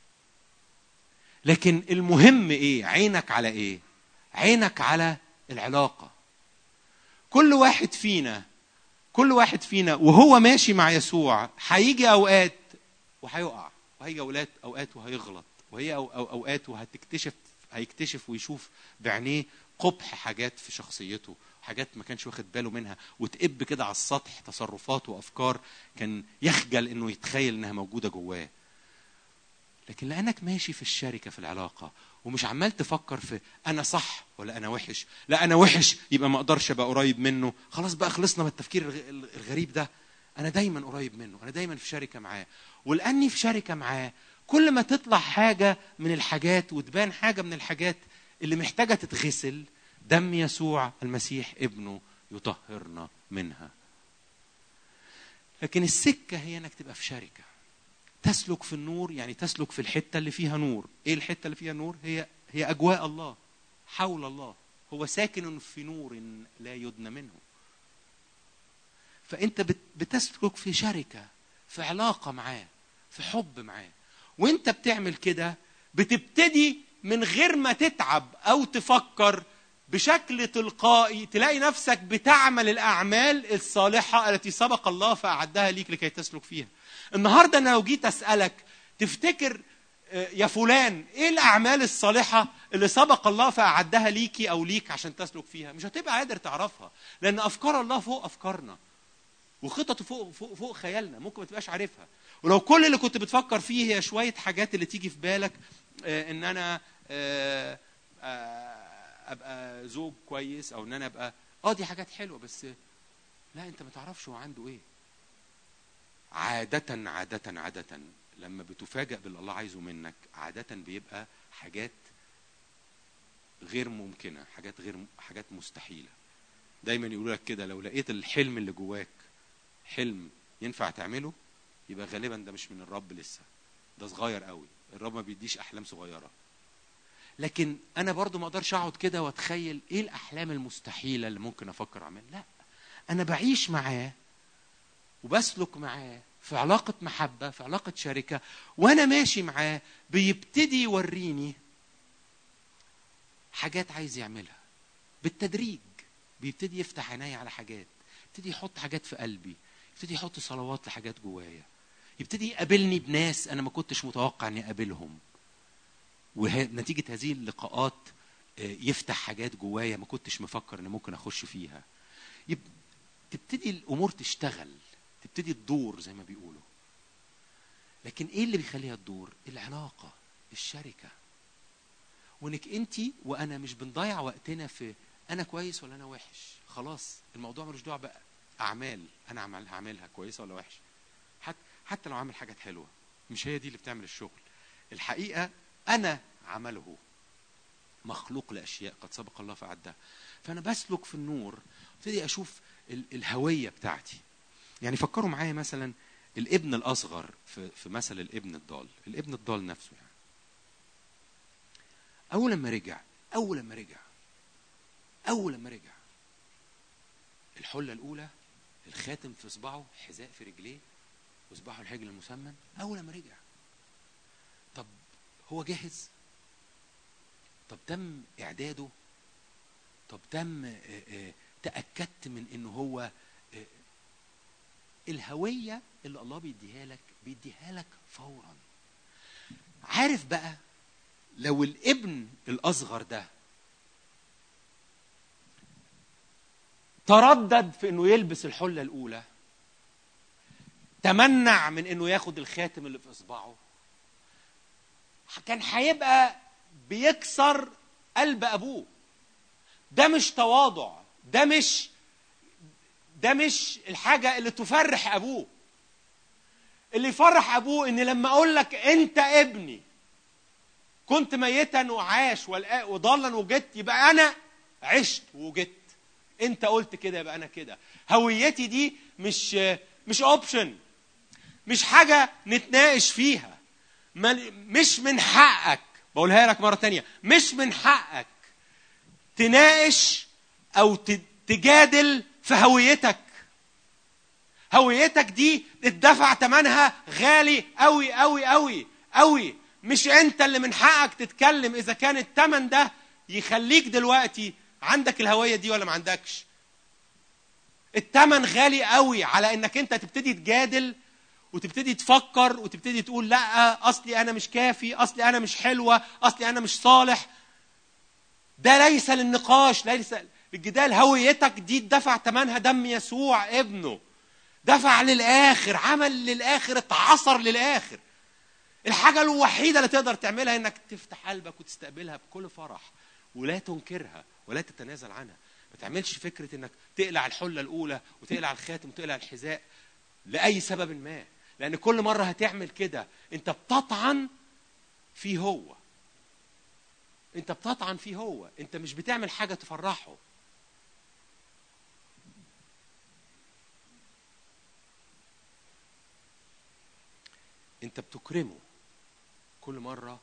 لكن المهم ايه عينك على ايه عينك على العلاقه كل واحد فينا كل واحد فينا وهو ماشي مع يسوع هيجي اوقات وهيقع وهيجي اوقات اوقات وهيغلط وهي أو أو اوقات وهتكتشف هيكتشف ويشوف بعينيه قبح حاجات في شخصيته حاجات ما كانش واخد باله منها وتقب كده على السطح تصرفات وافكار كان يخجل انه يتخيل انها موجوده جواه لكن لانك ماشي في الشركه في العلاقه ومش عمال تفكر في انا صح ولا انا وحش لا انا وحش يبقى ما اقدرش ابقى قريب منه خلاص بقى خلصنا من التفكير الغ- الغريب ده انا دايما قريب منه انا دايما في شركه معاه ولاني في شركه معاه كل ما تطلع حاجه من الحاجات وتبان حاجه من الحاجات اللي محتاجه تتغسل دم يسوع المسيح ابنه يطهرنا منها لكن السكه هي انك تبقى في شركه تسلك في النور يعني تسلك في الحته اللي فيها نور ايه الحته اللي فيها نور هي هي اجواء الله حول الله هو ساكن في نور لا يدنى منه فانت بت- بتسلك في شركه في علاقه معاه في حب معاه وانت بتعمل كده بتبتدي من غير ما تتعب او تفكر بشكل تلقائي تلاقي نفسك بتعمل الاعمال الصالحه التي سبق الله فاعدها ليك لكي تسلك فيها النهارده انا لو جيت اسالك تفتكر آه، يا فلان ايه الاعمال الصالحه اللي سبق الله فاعدها ليكي او ليك عشان تسلك فيها مش هتبقى قادر تعرفها لان افكار الله فوق افكارنا وخططه فوق فوق فوق خيالنا ممكن ما تبقاش عارفها ولو كل اللي كنت بتفكر فيه هي شويه حاجات اللي تيجي في بالك آه، ان انا آه، آه، ابقى زوج كويس او ان انا ابقى اه دي حاجات حلوه بس لا انت ما تعرفش هو عنده ايه عادة عادة عادة لما بتفاجأ باللي الله عايزه منك عادة بيبقى حاجات غير ممكنة حاجات غير حاجات مستحيلة دايما يقولوا لك كده لو لقيت الحلم اللي جواك حلم ينفع تعمله يبقى غالبا ده مش من الرب لسه ده صغير قوي الرب ما بيديش احلام صغيره لكن انا برضو ما اقدرش اقعد كده واتخيل ايه الاحلام المستحيله اللي ممكن افكر اعملها لا انا بعيش معاه وبسلك معاه في علاقة محبة في علاقة شركة وأنا ماشي معاه بيبتدي يوريني حاجات عايز يعملها بالتدريج بيبتدي يفتح عيني على حاجات يبتدي يحط حاجات في قلبي يبتدي يحط صلوات لحاجات جوايا يبتدي يقابلني بناس أنا ما كنتش متوقع إني أقابلهم ونتيجة هذه اللقاءات آه، يفتح حاجات جوايا ما كنتش مفكر إن ممكن أخش فيها يب... تبتدي الأمور تشتغل تبتدي تدور زي ما بيقولوا لكن ايه اللي بيخليها تدور العلاقه الشركه وانك انت وانا مش بنضيع وقتنا في انا كويس ولا انا وحش خلاص الموضوع ملوش دعوه بقى اعمال انا عمل هعملها كويسه ولا وحش حتى حتى لو عامل حاجات حلوه مش هي دي اللي بتعمل الشغل الحقيقه انا عمله مخلوق لاشياء قد سبق الله فعدها فانا بسلك في النور ابتدي اشوف ال- الهويه بتاعتي يعني فكروا معايا مثلا الابن الاصغر في في مثل الابن الضال الابن الضال نفسه يعني اول لما رجع اول لما رجع اول لما رجع الحله الاولى الخاتم في صباعه حذاء في رجليه وصباعه الحجل المسمن اول لما رجع طب هو جاهز طب تم اعداده طب تم آه، آه، تاكدت من انه هو آه، الهويه اللي الله بيديها لك بيديها لك فورا عارف بقى لو الابن الاصغر ده تردد في انه يلبس الحله الاولى تمنع من انه ياخد الخاتم اللي في اصبعه كان هيبقى بيكسر قلب ابوه ده مش تواضع ده مش ده مش الحاجه اللي تفرح ابوه اللي يفرح ابوه ان لما اقول لك انت ابني كنت ميتا وعاش والآ- وضالا وجدت يبقى انا عشت وجدت انت قلت كده يبقى انا كده هويتي دي مش مش اوبشن مش حاجه نتناقش فيها مش من حقك بقولها لك مرة تانية مش من حقك تناقش أو تجادل في هويتك هويتك دي اتدفع ثمنها غالي قوي قوي قوي قوي مش انت اللي من حقك تتكلم اذا كان الثمن ده يخليك دلوقتي عندك الهويه دي ولا ما عندكش الثمن غالي قوي على انك انت تبتدي تجادل وتبتدي تفكر وتبتدي تقول لا اصلي انا مش كافي اصلي انا مش حلوه اصلي انا مش صالح ده ليس للنقاش ليس الجدال هويتك دي دفع ثمنها دم يسوع ابنه دفع للاخر عمل للاخر اتعصر للاخر الحاجه الوحيده اللي تقدر تعملها انك تفتح قلبك وتستقبلها بكل فرح ولا تنكرها ولا تتنازل عنها ما تعملش فكره انك تقلع الحله الاولى وتقلع الخاتم وتقلع الحذاء لاي سبب ما لان كل مره هتعمل كده انت بتطعن فيه هو انت بتطعن فيه هو انت مش بتعمل حاجه تفرحه انت بتكرمه كل مره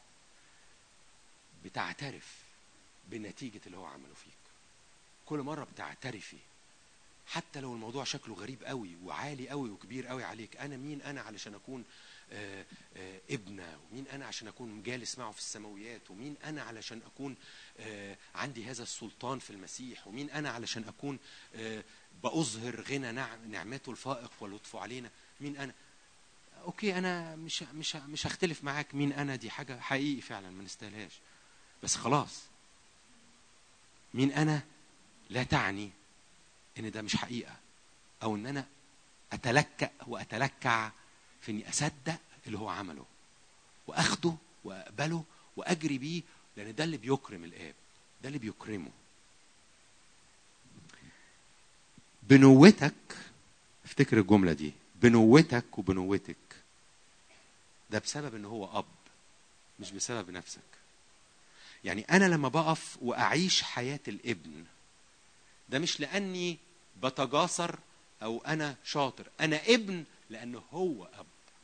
بتعترف بنتيجه اللي هو عمله فيك كل مره بتعترفي حتى لو الموضوع شكله غريب قوي وعالي قوي وكبير قوي عليك انا مين انا علشان اكون آآ آآ ابنه ومين انا عشان اكون جالس معه في السماويات ومين انا علشان اكون عندي هذا السلطان في المسيح ومين انا علشان اكون باظهر غنى نعم نعمته الفائق ولطفه علينا مين انا اوكي انا مش مش مش هختلف معاك مين انا دي حاجه حقيقي فعلا ما نستاهلهاش بس خلاص مين انا لا تعني ان ده مش حقيقه او ان انا اتلكأ واتلكع في اني اصدق اللي هو عمله واخده واقبله واجري بيه لان ده اللي بيكرم الاب ده اللي بيكرمه بنوتك افتكر الجمله دي بنوتك وبنوتك ده بسبب ان هو اب مش بسبب نفسك يعني انا لما بقف واعيش حياه الابن ده مش لاني بتجاسر او انا شاطر انا ابن لانه هو اب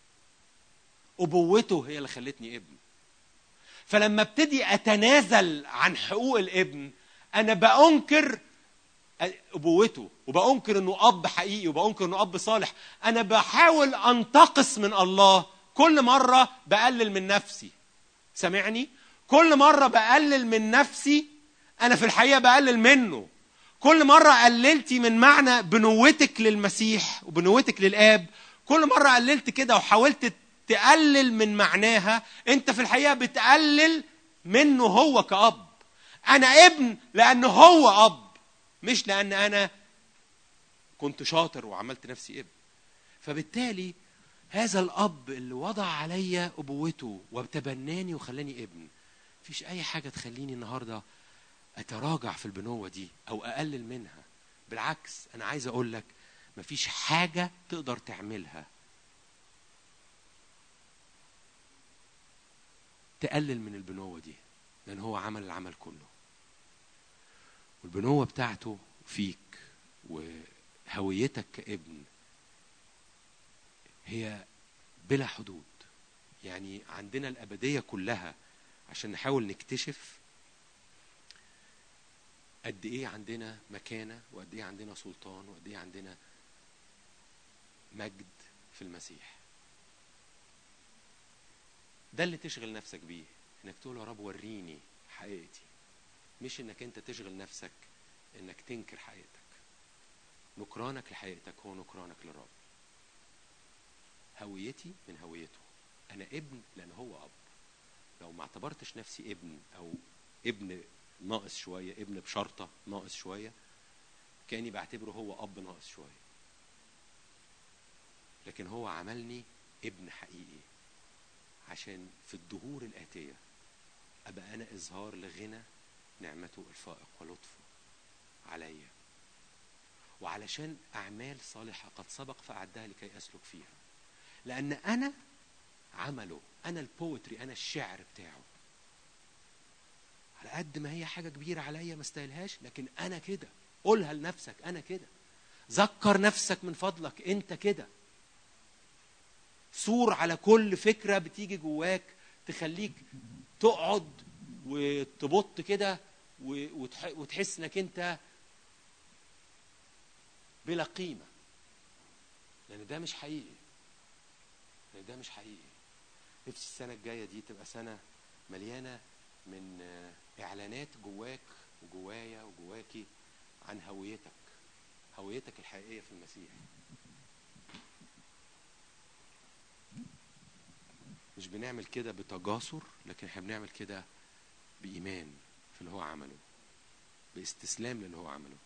ابوته هي اللي خلتني ابن فلما ابتدي اتنازل عن حقوق الابن انا بانكر ابوته وبانكر انه اب حقيقي وبانكر انه اب صالح انا بحاول انتقص من الله كل مره بقلل من نفسي سامعني كل مره بقلل من نفسي انا في الحقيقه بقلل منه كل مرة قللتي من معنى بنوتك للمسيح وبنوتك للآب كل مرة قللت كده وحاولت تقلل من معناها انت في الحقيقة بتقلل منه هو كأب أنا ابن لأنه هو أب مش لأن أنا كنت شاطر وعملت نفسي ابن فبالتالي هذا الأب اللي وضع عليا أبوته وتبناني وخلاني ابن مفيش أي حاجة تخليني النهارده اتراجع في البنوه دي او اقلل منها بالعكس انا عايز اقول لك مفيش حاجه تقدر تعملها تقلل من البنوه دي لان هو عمل العمل كله والبنوه بتاعته فيك وهويتك كابن هي بلا حدود يعني عندنا الابديه كلها عشان نحاول نكتشف قد ايه عندنا مكانه وقد ايه عندنا سلطان وقد ايه عندنا مجد في المسيح ده اللي تشغل نفسك بيه انك تقول يا رب وريني حقيقتي مش انك انت تشغل نفسك انك تنكر حقيقتك نكرانك لحقيقتك هو نكرانك للرب هويتي من هويته انا ابن لان هو اب لو ما اعتبرتش نفسي ابن او ابن ناقص شويه ابن بشرطه ناقص شويه كاني بعتبره هو اب ناقص شويه لكن هو عملني ابن حقيقي عشان في الدهور الاتيه ابقى انا اظهار لغنى نعمته الفائق ولطفه عليا وعلشان اعمال صالحه قد سبق فاعدها لكي اسلك فيها لان انا عمله انا البوتري انا الشعر بتاعه على قد ما هي حاجه كبيره عليا ما استاهلهاش لكن انا كده قولها لنفسك انا كده ذكر نفسك من فضلك انت كده صور على كل فكره بتيجي جواك تخليك تقعد وتبط كده و- وتح- وتحس انك انت بلا قيمه لان ده مش حقيقي لان ده مش حقيقي نفسي السنه الجايه دي تبقى سنه مليانه من آه، اعلانات جواك وجوايا وجواكي عن هويتك هويتك الحقيقيه في المسيح مش بنعمل كده بتجاسر لكن احنا بنعمل كده بإيمان في اللي هو عمله باستسلام للي هو عمله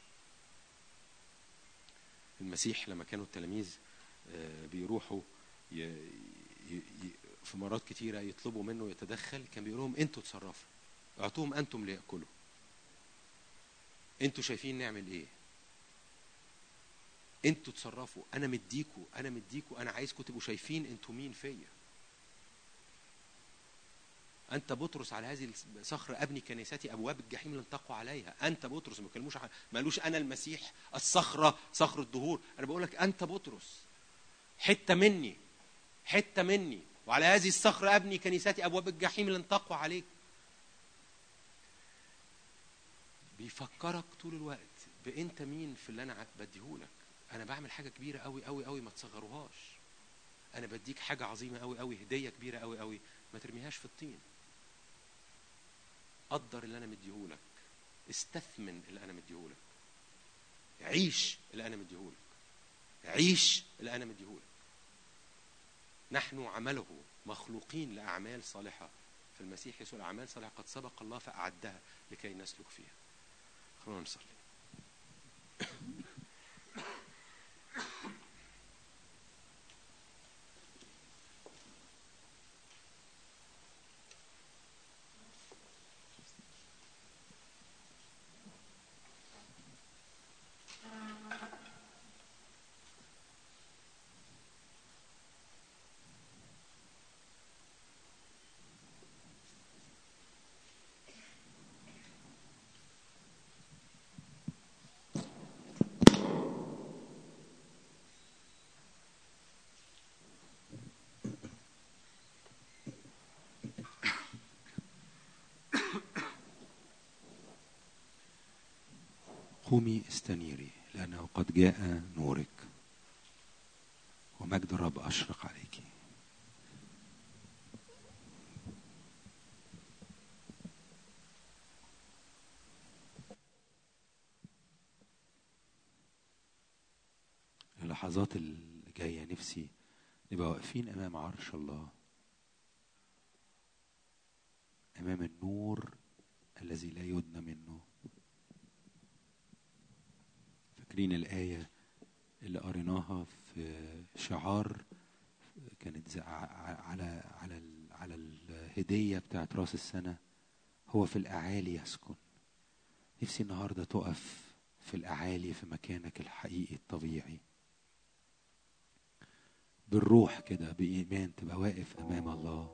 المسيح لما كانوا التلاميذ آه، بيروحوا ي... ي... ي... في مرات كتيرة يطلبوا منه يتدخل كان بيقول لهم انتوا تصرفوا اعطوهم انتم ليأكلوا انتوا شايفين نعمل ايه انتوا تصرفوا انا مديكوا انا مديكوا انا عايزكم تبقوا شايفين انتوا مين فيا انت بطرس على هذه الصخره ابني كنيستي ابواب الجحيم لن تقوى عليها انت بطرس ما بيكلموش عن- ما قالوش انا المسيح الصخره صخر الدهور انا بقول لك انت بطرس حته مني حته مني وعلى هذه الصخره ابني كنيستي ابواب الجحيم لن تقوى عليك بيفكرك طول الوقت بانت مين في اللي انا بديهولك انا بعمل حاجه كبيره قوي قوي قوي ما تصغروهاش انا بديك حاجه عظيمه قوي قوي هديه كبيره قوي قوي ما ترميهاش في الطين قدر اللي انا مديهولك استثمن اللي انا مديهولك عيش اللي انا مديهولك عيش اللي انا مديهولك نحن عمله مخلوقين لاعمال صالحه في المسيح يسوع الاعمال صالحه قد سبق الله فاعدها لكي نسلك فيها خلونا نصلي قومي استنيري لأنه قد جاء نورك ومجد الرب أشرق عليك اللحظات اللي جاية نفسي نبقى واقفين أمام عرش الله أمام النور الذي لا يدنى منه فاكرين الآية اللي قريناها في شعار كانت زي- ع- على على ال- على الهدية بتاعت راس السنة هو في الأعالي يسكن نفسي النهاردة تقف في الأعالي في مكانك الحقيقي الطبيعي بالروح كده بإيمان تبقى واقف أمام الله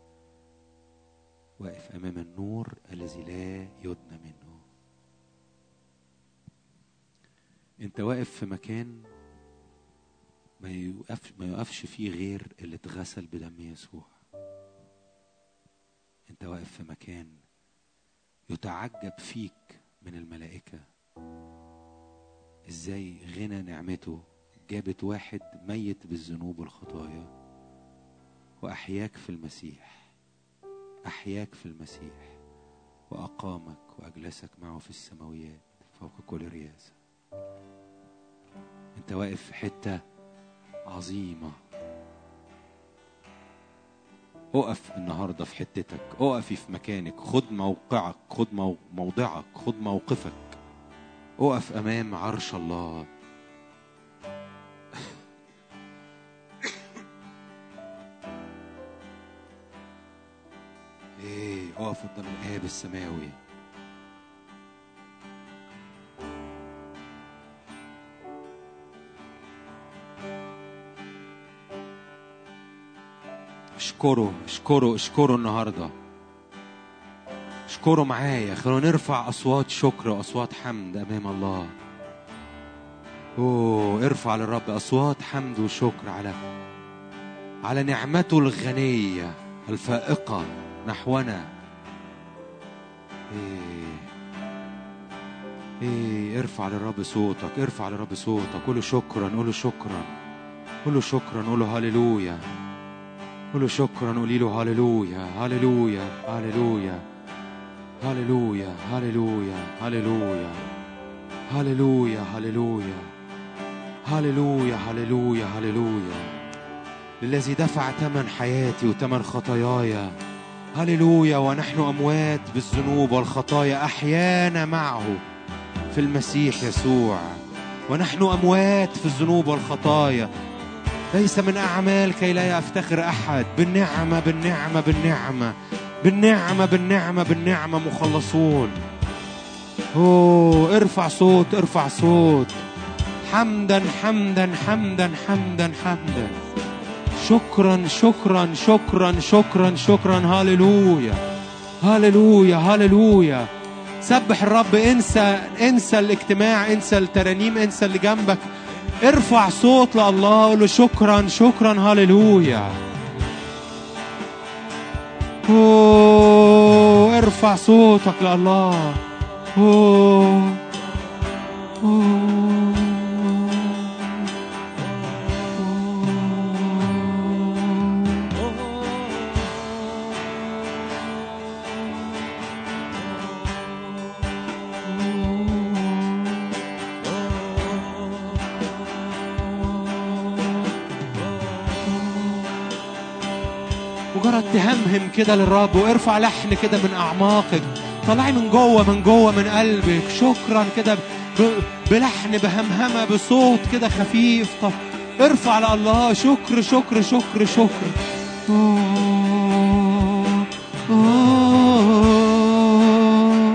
واقف أمام النور الذي لا يدنى منه انت واقف في مكان ما يوقفش ما يوقفش فيه غير اللي اتغسل بدم يسوع انت واقف في مكان يتعجب فيك من الملائكة ازاي غنى نعمته جابت واحد ميت بالذنوب والخطايا وأحياك في المسيح أحياك في المسيح وأقامك وأجلسك معه في السماويات فوق كل رياسة انت واقف في حته عظيمه اقف النهارده في حتتك اقفي في مكانك خد موقعك خد مو... موضعك خد موقفك اقف امام عرش الله ايه اقف قدام الاب السماوي اشكره اشكره اشكره النهارده اشكره معايا خلونا نرفع اصوات شكر واصوات حمد امام الله اوه ارفع للرب اصوات حمد وشكر على على نعمته الغنيه الفائقة نحونا إيه إيه ارفع للرب صوتك ارفع للرب صوتك قول له شكرا قول له شكرا قول له شكرا قول له هللويا قول له شكرا قولي له هللويا هللويا هللويا هللويا هللويا هللويا هللويا هللويا هللويا هللويا هللويا للذي دفع ثمن حياتي وثمن خطاياي هللويا ونحن اموات بالذنوب والخطايا احيانا معه في المسيح يسوع ونحن اموات في الذنوب والخطايا ليس من اعمال كي لا يفتخر احد بالنعمه بالنعمه بالنعمه بالنعمه بالنعمه بالنعمه مخلصون اوه ارفع صوت ارفع صوت حمدا حمدا حمدا حمدا حمدا شكرا شكرا شكرا شكرا شكرا هللويا هللويا هللويا سبح الرب انسى انسى الاجتماع انسى الترانيم انسى اللي جنبك ارفع صوت لله قول له شكرا شكرا هللويا أوه، ارفع صوتك لله أوه. أوه. مجرد تهمهم كده للرب وارفع لحن كده من اعماقك طلعي من جوه من جوه من قلبك شكرا كده ب- بلحن بهمهمه بصوت كده خفيف طب ارفع لله شكر شكر شكر شكر أوه، أوه،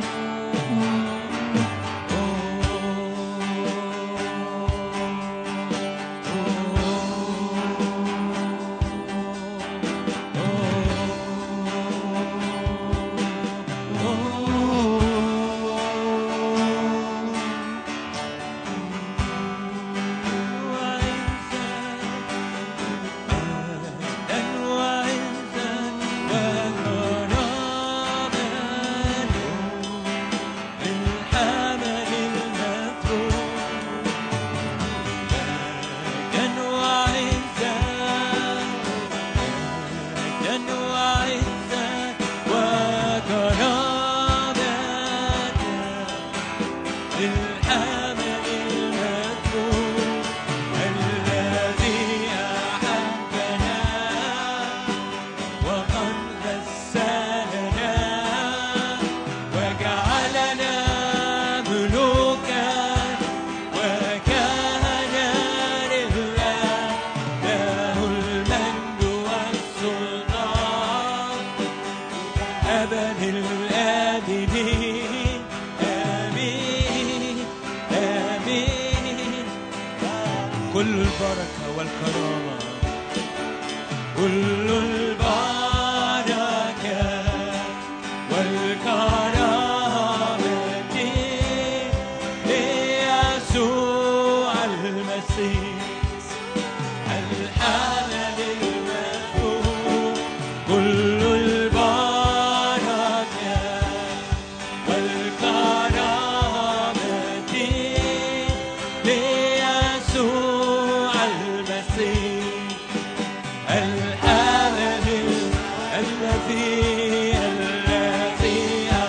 الأمل المدفون الذي أحبنا وقد غسلنا وجعلنا ملوكا وكهنا لله له المجد والسلطان أبد الآبدين آمين آمين كل البركة والكرامة كل البركة والكرامة ليسوع المسيح الحمل المذكور كل البركة والكرامة ليسوع المسيح الحمل الذي الذي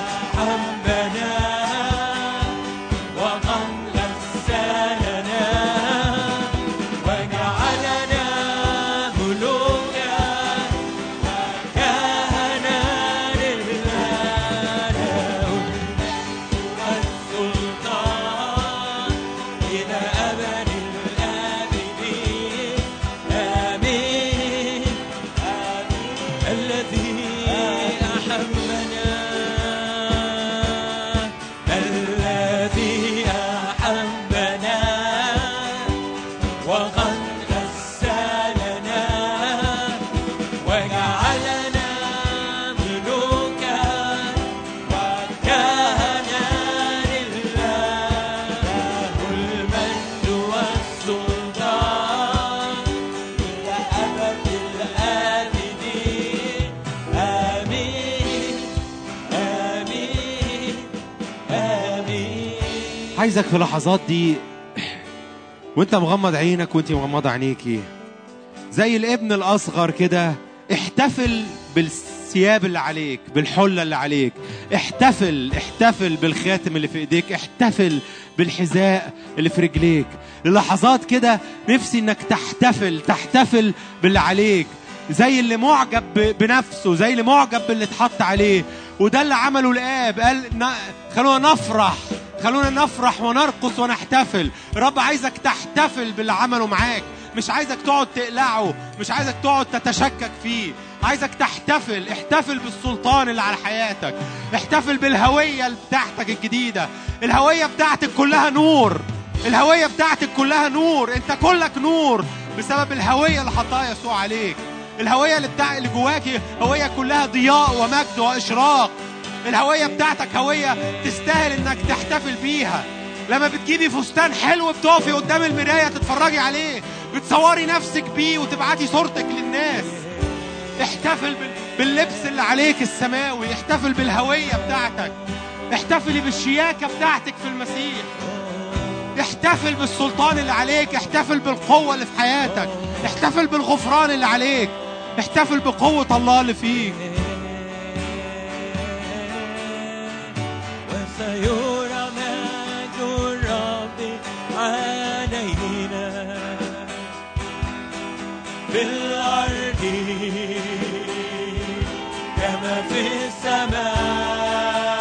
عايزك في اللحظات دي وانت مغمض عينك وانت مغمضة عينيكي زي الابن الأصغر كده احتفل بالثياب اللي عليك بالحلة اللي عليك احتفل احتفل بالخاتم اللي في ايديك احتفل بالحذاء اللي في رجليك للحظات كده نفسي انك تحتفل تحتفل باللي عليك زي اللي معجب ب- بنفسه زي اللي معجب باللي اتحط عليه وده اللي عمله الاب قال ن- خلونا نفرح خلونا نفرح ونرقص ونحتفل الرب عايزك تحتفل باللي عمله معاك مش عايزك تقعد تقلعه مش عايزك تقعد تتشكك فيه عايزك تحتفل احتفل بالسلطان اللي على حياتك احتفل بالهوية بتاعتك الجديدة الهوية بتاعتك كلها نور الهوية بتاعتك كلها نور انت كلك نور بسبب الهوية اللي حطها يسوع عليك الهوية اللي بتاع اللي جواكي هوية كلها ضياء ومجد وإشراق الهوية بتاعتك هوية تستاهل انك تحتفل بيها لما بتجيبي فستان حلو بتقفي قدام المراية تتفرجي عليه بتصوري نفسك بيه وتبعتي صورتك للناس احتفل بال- باللبس اللي عليك السماوي احتفل بالهوية بتاعتك احتفلي بالشياكة بتاعتك في المسيح احتفل بالسلطان اللي عليك احتفل بالقوة اللي في حياتك احتفل بالغفران اللي عليك احتفل بقوة الله اللي فيك وسيرى مجد الرب علينا في الأرض كما في السماء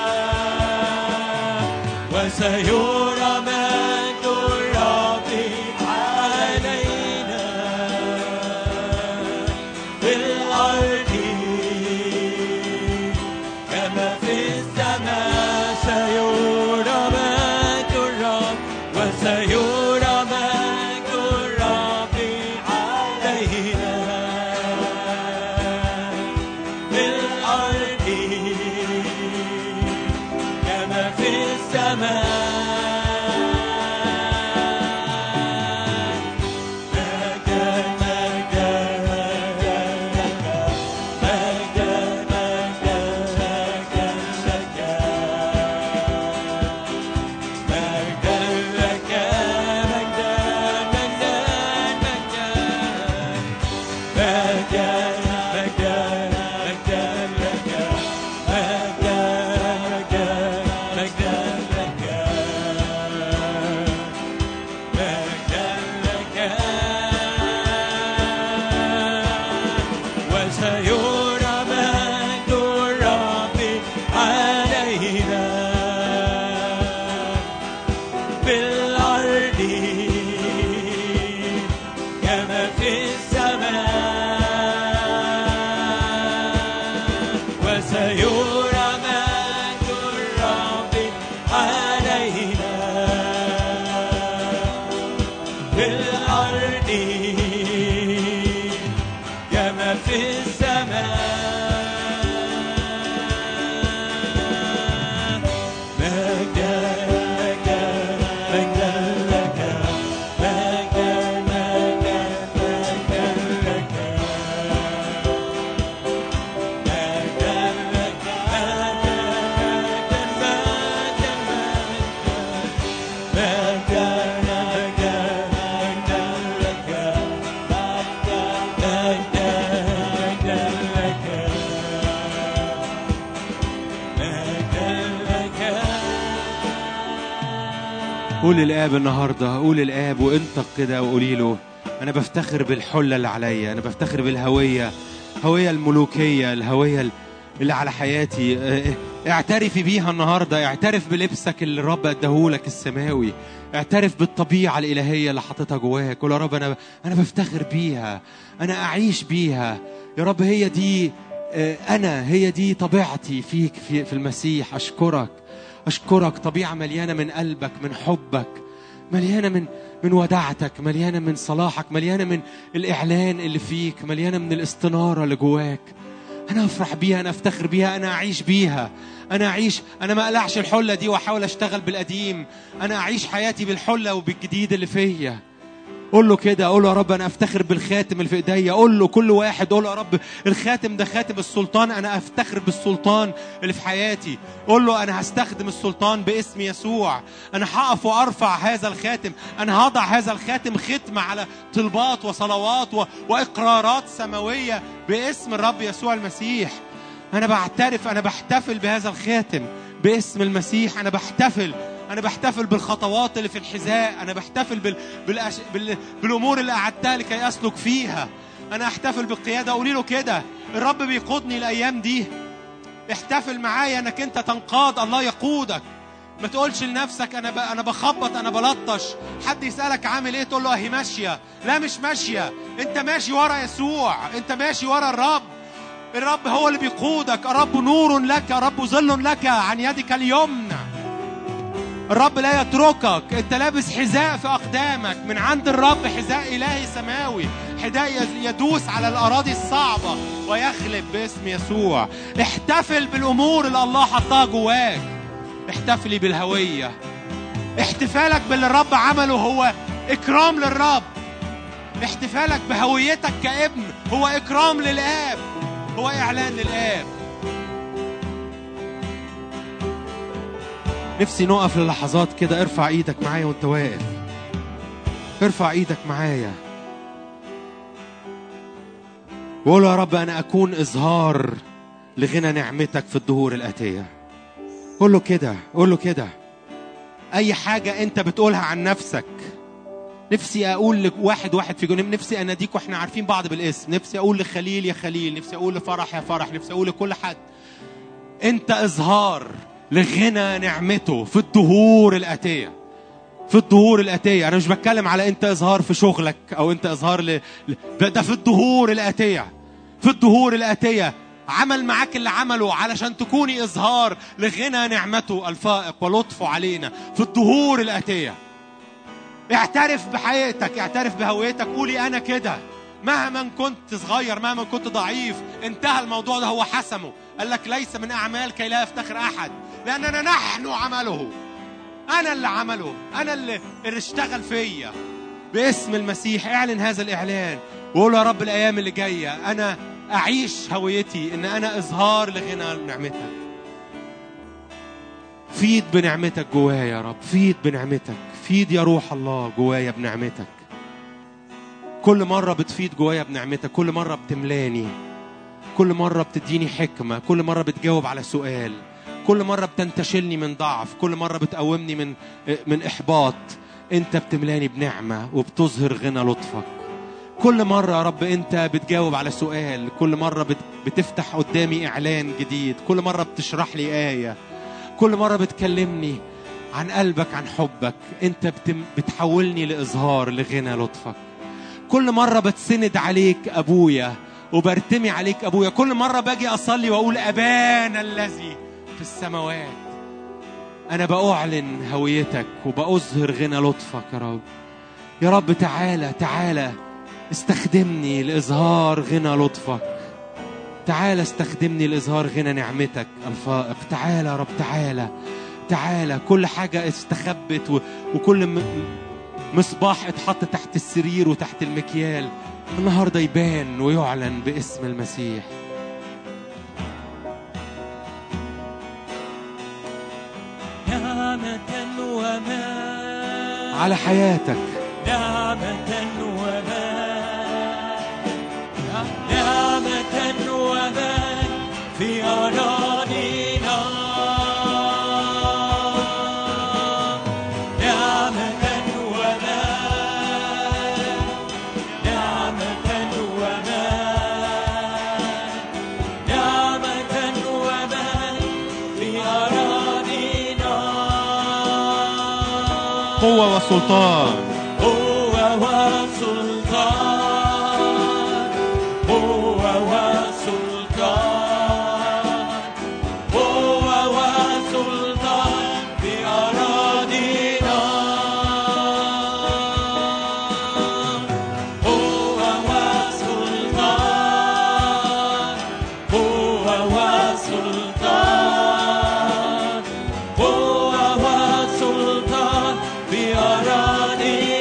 وسيرى مجد الرب علينا في الأرض كما في السماء سيرى مجد الرب وسيرى مجد الرب علينا في الأرض كما في السماء مجدا مجدا مجدا مجدا مجدا لك مجدا مجدا مجدا مجدا مجدا مجدا لك مجدا مجدا مجدا لك مجدا لك وسيرى مجد الرب علينا في الأرض كما في السماء وسيرى مجد الرب علينا في الأرض كما في السماء مجدا لك مجدا لك مجدا مجدا مجدا لك مجدا لك مجدا مجدا مجدا مجدا مجدا لك مجدا مجدا لك قول الاب النهارده قول الاب وانطق كده وقولي له انا بفتخر بالحله اللي عليا انا بفتخر بالهويه هويه الملوكيه الهويه اللي على حياتي اه، اعترفي بيها النهارده اعترف بلبسك اللي الرب اداهولك السماوي اعترف بالطبيعه الالهيه اللي حاططها جواك قول يا رب انا انا بفتخر بيها انا اعيش بيها يا رب هي دي اه، انا هي دي طبيعتي فيك في, في المسيح اشكرك أشكرك طبيعة مليانة من قلبك من حبك مليانة من من وداعتك مليانة من صلاحك مليانة من الإعلان اللي فيك مليانة من الاستنارة اللي جواك أنا أفرح بيها أنا أفتخر بيها أنا أعيش بيها أنا أعيش أنا ما أقلعش الحلة دي وأحاول أشتغل بالقديم أنا أعيش حياتي بالحلة وبالجديد اللي فيا قول له كده قول له يا رب انا افتخر بالخاتم اللي في ايديا قول له كل واحد قول له يا رب الخاتم ده خاتم السلطان انا افتخر بالسلطان اللي في حياتي قول له انا هستخدم السلطان باسم يسوع انا هقف وارفع هذا الخاتم انا هضع هذا الخاتم ختم على طلبات وصلوات و... واقرارات سماويه باسم الرب يسوع المسيح انا بعترف انا بحتفل بهذا الخاتم باسم المسيح انا بحتفل انا بحتفل بالخطوات اللي في الحذاء انا بحتفل بال... بالأش... بال... بالامور اللي قعدتها لكي اسلك فيها انا احتفل بالقياده قولي له كده الرب بيقودني الايام دي احتفل معايا انك انت تنقاد الله يقودك ما تقولش لنفسك انا ب... انا بخبط انا بلطش حد يسالك عامل ايه تقول له اهي ماشيه لا مش ماشيه انت ماشي ورا يسوع انت ماشي ورا الرب الرب هو اللي بيقودك الرب نور لك الرب ظل لك عن يدك اليمنى الرب لا يتركك انت لابس حذاء في اقدامك من عند الرب حذاء الهي سماوي حذاء يدوس على الاراضي الصعبه ويغلب باسم يسوع احتفل بالامور اللي الله حطها جواك احتفلي بالهويه احتفالك باللي الرب عمله هو اكرام للرب احتفالك بهويتك كابن هو اكرام للاب هو اعلان للاب نفسي نقف للحظات كده ارفع ايدك معايا وانت واقف ارفع ايدك معايا وقول يا رب انا اكون اظهار لغنى نعمتك في الدهور الاتيه قول له كده قول له كده اي حاجه انت بتقولها عن نفسك نفسي اقول لواحد واحد في جنب نفسي اناديك واحنا عارفين بعض بالاسم نفسي اقول لخليل يا خليل نفسي اقول لفرح يا فرح نفسي اقول لكل حد انت اظهار لغنى نعمته في الدهور الاتيه في الدهور الاتيه انا مش بتكلم على انت اظهار في شغلك او انت اظهار ل... ل- ده في الدهور الاتيه في الدهور الاتيه عمل معاك اللي عمله علشان تكوني اظهار لغنى نعمته الفائق ولطفه علينا في الدهور الاتيه اعترف بحياتك اعترف بهويتك قولي انا كده مهما كنت صغير مهما كنت ضعيف انتهى الموضوع ده هو حسمه قال لك ليس من اعمال كي لا يفتخر احد لاننا نحن عمله انا اللي عمله انا اللي, اللي اشتغل فيا باسم المسيح اعلن هذا الاعلان وقول يا رب الايام اللي جايه انا اعيش هويتي ان انا اظهار لغنى نعمتك فيد بنعمتك جوايا يا رب فيد بنعمتك فيد يا روح الله جوايا بنعمتك كل مرة بتفيد جوايا بنعمتك كل مرة بتملاني كل مرة بتديني حكمة كل مرة بتجاوب على سؤال كل مرة بتنتشلني من ضعف كل مرة بتقومني من من إحباط أنت بتملاني بنعمة وبتظهر غنى لطفك كل مرة يا رب أنت بتجاوب على سؤال كل مرة بت- بتفتح قدامي إعلان جديد كل مرة بتشرح لي آية كل مرة بتكلمني عن قلبك عن حبك أنت بتم بتحولني لإظهار لغنى لطفك كل مرة بتسند عليك أبويا وبرتمي عليك أبويا كل مرة باجي أصلي وأقول أبانا الذي في السماوات أنا بأعلن هويتك وبأظهر غنى لطفك يا رب يا رب تعالى تعالى استخدمني لإظهار غنى لطفك تعالى استخدمني لإظهار غنى نعمتك الفائق تعالى يا رب تعالى تعالى كل حاجة استخبت و... وكل م... مصباح اتحط تحت السرير وتحت المكيال النهارده يبان ويعلن باسم المسيح نعمة وما على حياتك نعمة وما نعمة وما في أراضينا نعمة وما نعمة وما نعمة وما في أراضينا قوة وسلطان قوة وسلطان قوة وسلطان قوة وسلطان في أراضينا قوة وسلطان قوة وسلطان قوة وسلطان في أراضينا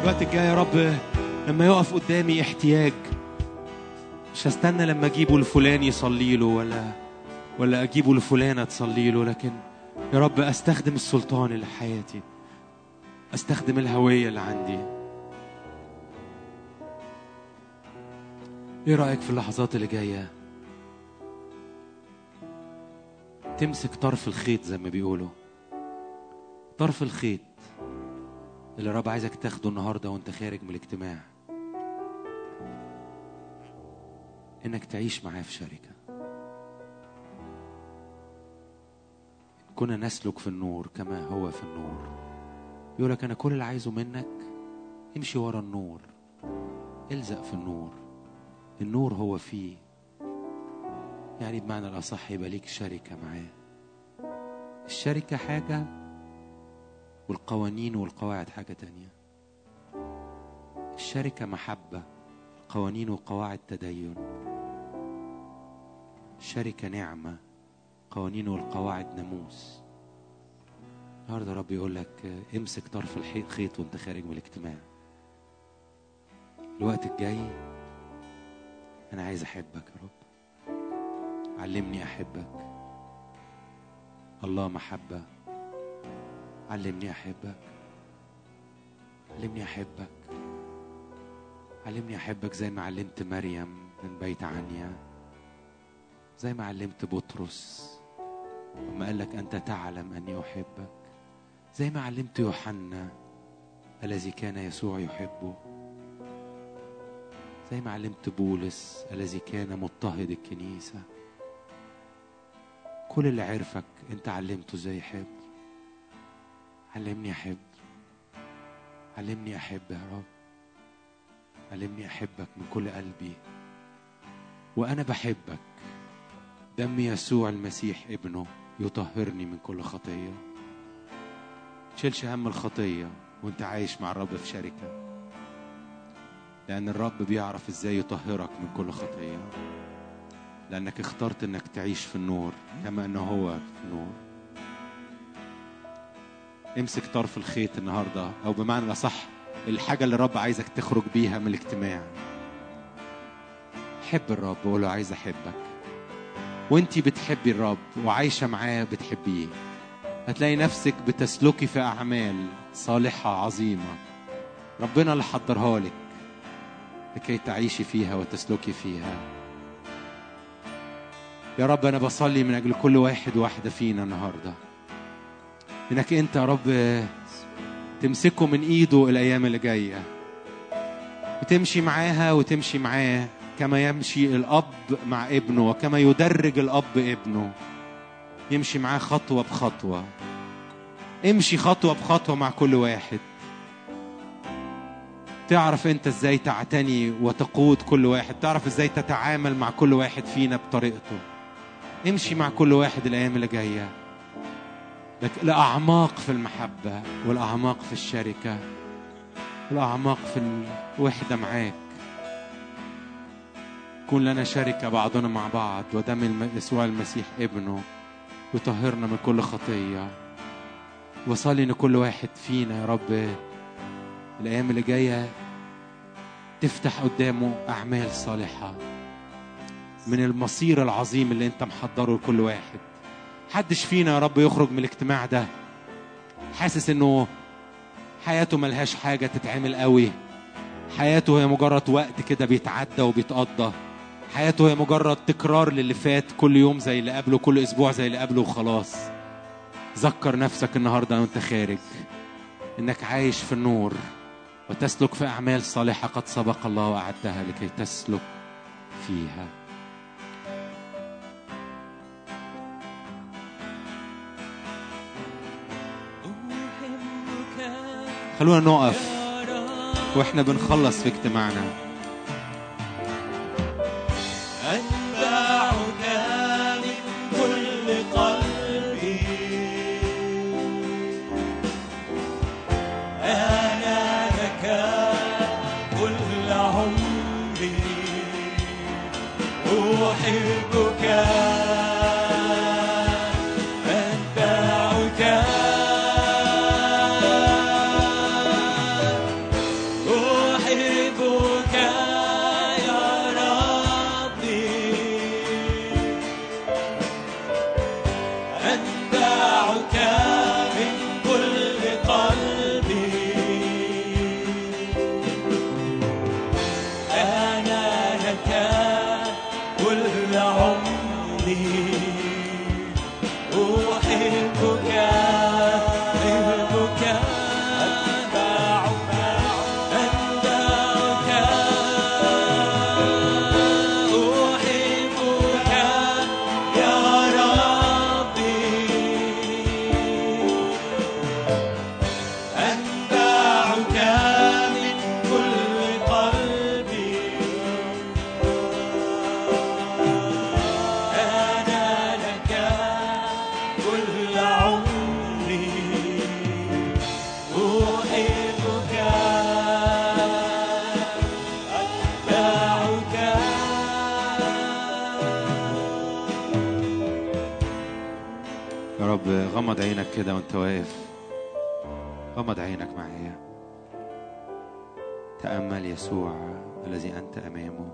الوقت الجاي يا رب لما يقف قدامي احتياج مش هستنى لما اجيبه لفلان يصلي له ولا ولا اجيبه لفلانه تصلي له لكن يا رب استخدم السلطان اللي في حياتي استخدم الهويه اللي عندي ايه رايك في اللحظات اللي جايه تمسك طرف الخيط زي ما بيقولوا طرف الخيط اللي الرب عايزك تاخده النهارده وانت خارج من الاجتماع انك تعيش معاه في شركه كنا نسلك في النور كما هو في النور يقول لك انا كل اللي عايزه منك امشي ورا النور الزق في النور النور هو فيه يعني بمعنى الاصح يبقى ليك شركه معاه الشركه حاجه والقوانين والقواعد حاجه تانية الشركه محبه قوانين وقواعد تدين الشركه نعمه قوانين والقواعد ناموس النهارده رب يقول لك آه، امسك طرف الحيط خيط وانت خارج من الاجتماع الوقت الجاي انا عايز احبك يا رب علمني احبك الله محبه علمني احبك علمني احبك علمني احبك زي ما علمت مريم من بيت عنيا زي ما علمت بطرس وما قال لك انت تعلم اني احبك زي ما علمت يوحنا الذي كان يسوع يحبه زي ما علمت بولس الذي كان مضطهد الكنيسه كل اللي عرفك انت علمته ازاي يحب علمني احب علمني احب يا رب علمني احبك من كل قلبي وانا بحبك دم يسوع المسيح ابنه يطهرني من كل خطيه تشيلش هم الخطيه وانت عايش مع الرب في شركه لان الرب بيعرف ازاي يطهرك من كل خطيه لأنك اخترت أنك تعيش في النور كما أنه هو في النور امسك طرف الخيط النهاردة أو بمعنى الأصح الحاجة اللي الرب عايزك تخرج بيها من الاجتماع حب الرب وقول له عايز أحبك وانتي بتحبي الرب وعايشة معاه بتحبيه هتلاقي نفسك بتسلكي في أعمال صالحة عظيمة ربنا اللي حضرها لك لكي تعيشي فيها وتسلكي فيها يا رب انا بصلي من اجل كل واحد واحده فينا النهارده انك انت يا رب تمسكه من ايده الايام اللي جايه وتمشي معاها وتمشي معاه كما يمشي الاب مع ابنه وكما يدرج الاب ابنه يمشي معاه خطوه بخطوه امشي خطوه بخطوه مع كل واحد تعرف انت ازاي تعتني وتقود كل واحد تعرف ازاي تتعامل مع كل واحد فينا بطريقته امشي مع كل واحد الايام اللي جايه لك الاعماق في المحبه والاعماق في الشركه والاعماق في الوحده معاك كن لنا شركه بعضنا مع بعض ودم الم- يسوع المسيح ابنه يطهرنا من كل خطيه وصلي ان كل واحد فينا يا رب الايام اللي جايه تفتح قدامه اعمال صالحه من المصير العظيم اللي انت محضره لكل واحد حدش فينا يا رب يخرج من الاجتماع ده حاسس انه حياته ملهاش حاجه تتعمل قوي حياته هي مجرد وقت كده بيتعدى وبيتقضى حياته هي مجرد تكرار للي فات كل يوم زي اللي قبله كل اسبوع زي اللي قبله وخلاص ذكر نفسك النهارده وانت خارج انك عايش في النور وتسلك في اعمال صالحه قد سبق الله واعدها لكي تسلك فيها أحبك خلونا نقف يا رب واحنا بنخلص في اجتماعنا أتبعك من كل قلبي أنا لك كل عمري أحبك أتبعك غمض عينك كده وانت واقف غمض عينك معايا تأمل يسوع الذي أنت أمامه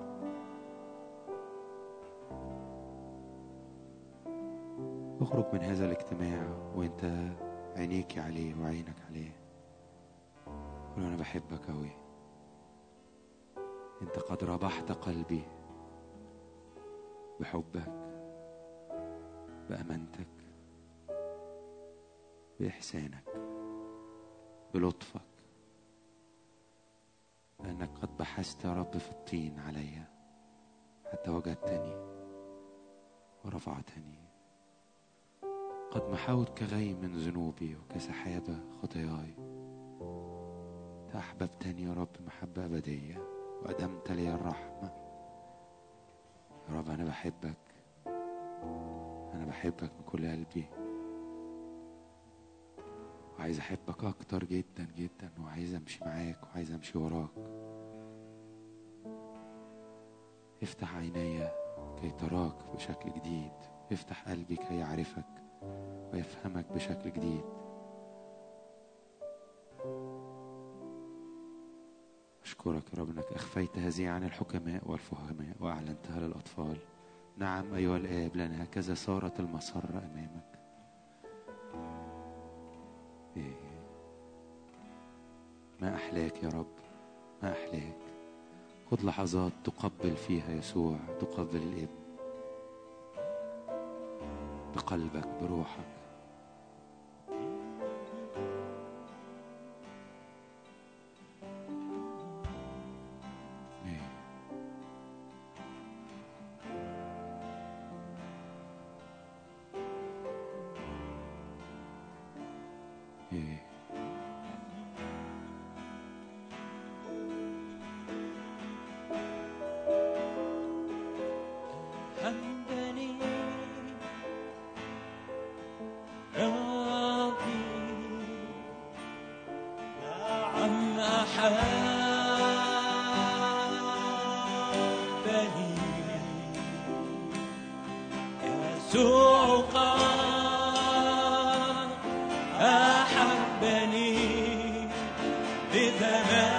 اخرج من هذا الاجتماع وانت عينيك عليه وعينك عليه قول له انا بحبك اوي انت قد ربحت قلبي بحبك بامانتك باحسانك بلطفك لانك قد بحثت يا رب في الطين عليا حتى وجدتني ورفعتني قد محوت كغيم من ذنوبي وكسحابة خطاياي أنت أحببتني يا رب محبة أبدية وأدمت لي الرحمة يا رب أنا بحبك أنا بحبك من كل قلبي وعايز أحبك أكتر جدا جدا وعايز أمشي معاك وعايز أمشي وراك افتح عيني كي تراك بشكل جديد افتح قلبي كي يعرفك ويفهمك بشكل جديد أشكرك يا رب أنك أخفيت هذه عن الحكماء والفهماء وأعلنتها للأطفال نعم أيها الآب لأن هكذا صارت المسرة أمامك إيه. ما أحلاك يا رب ما أحلاك خذ لحظات تقبل فيها يسوع تقبل الابن بقلبك بروحك إيه. إيه. حمدني ربي نعم أحبني يسوع قد أحبني بثمن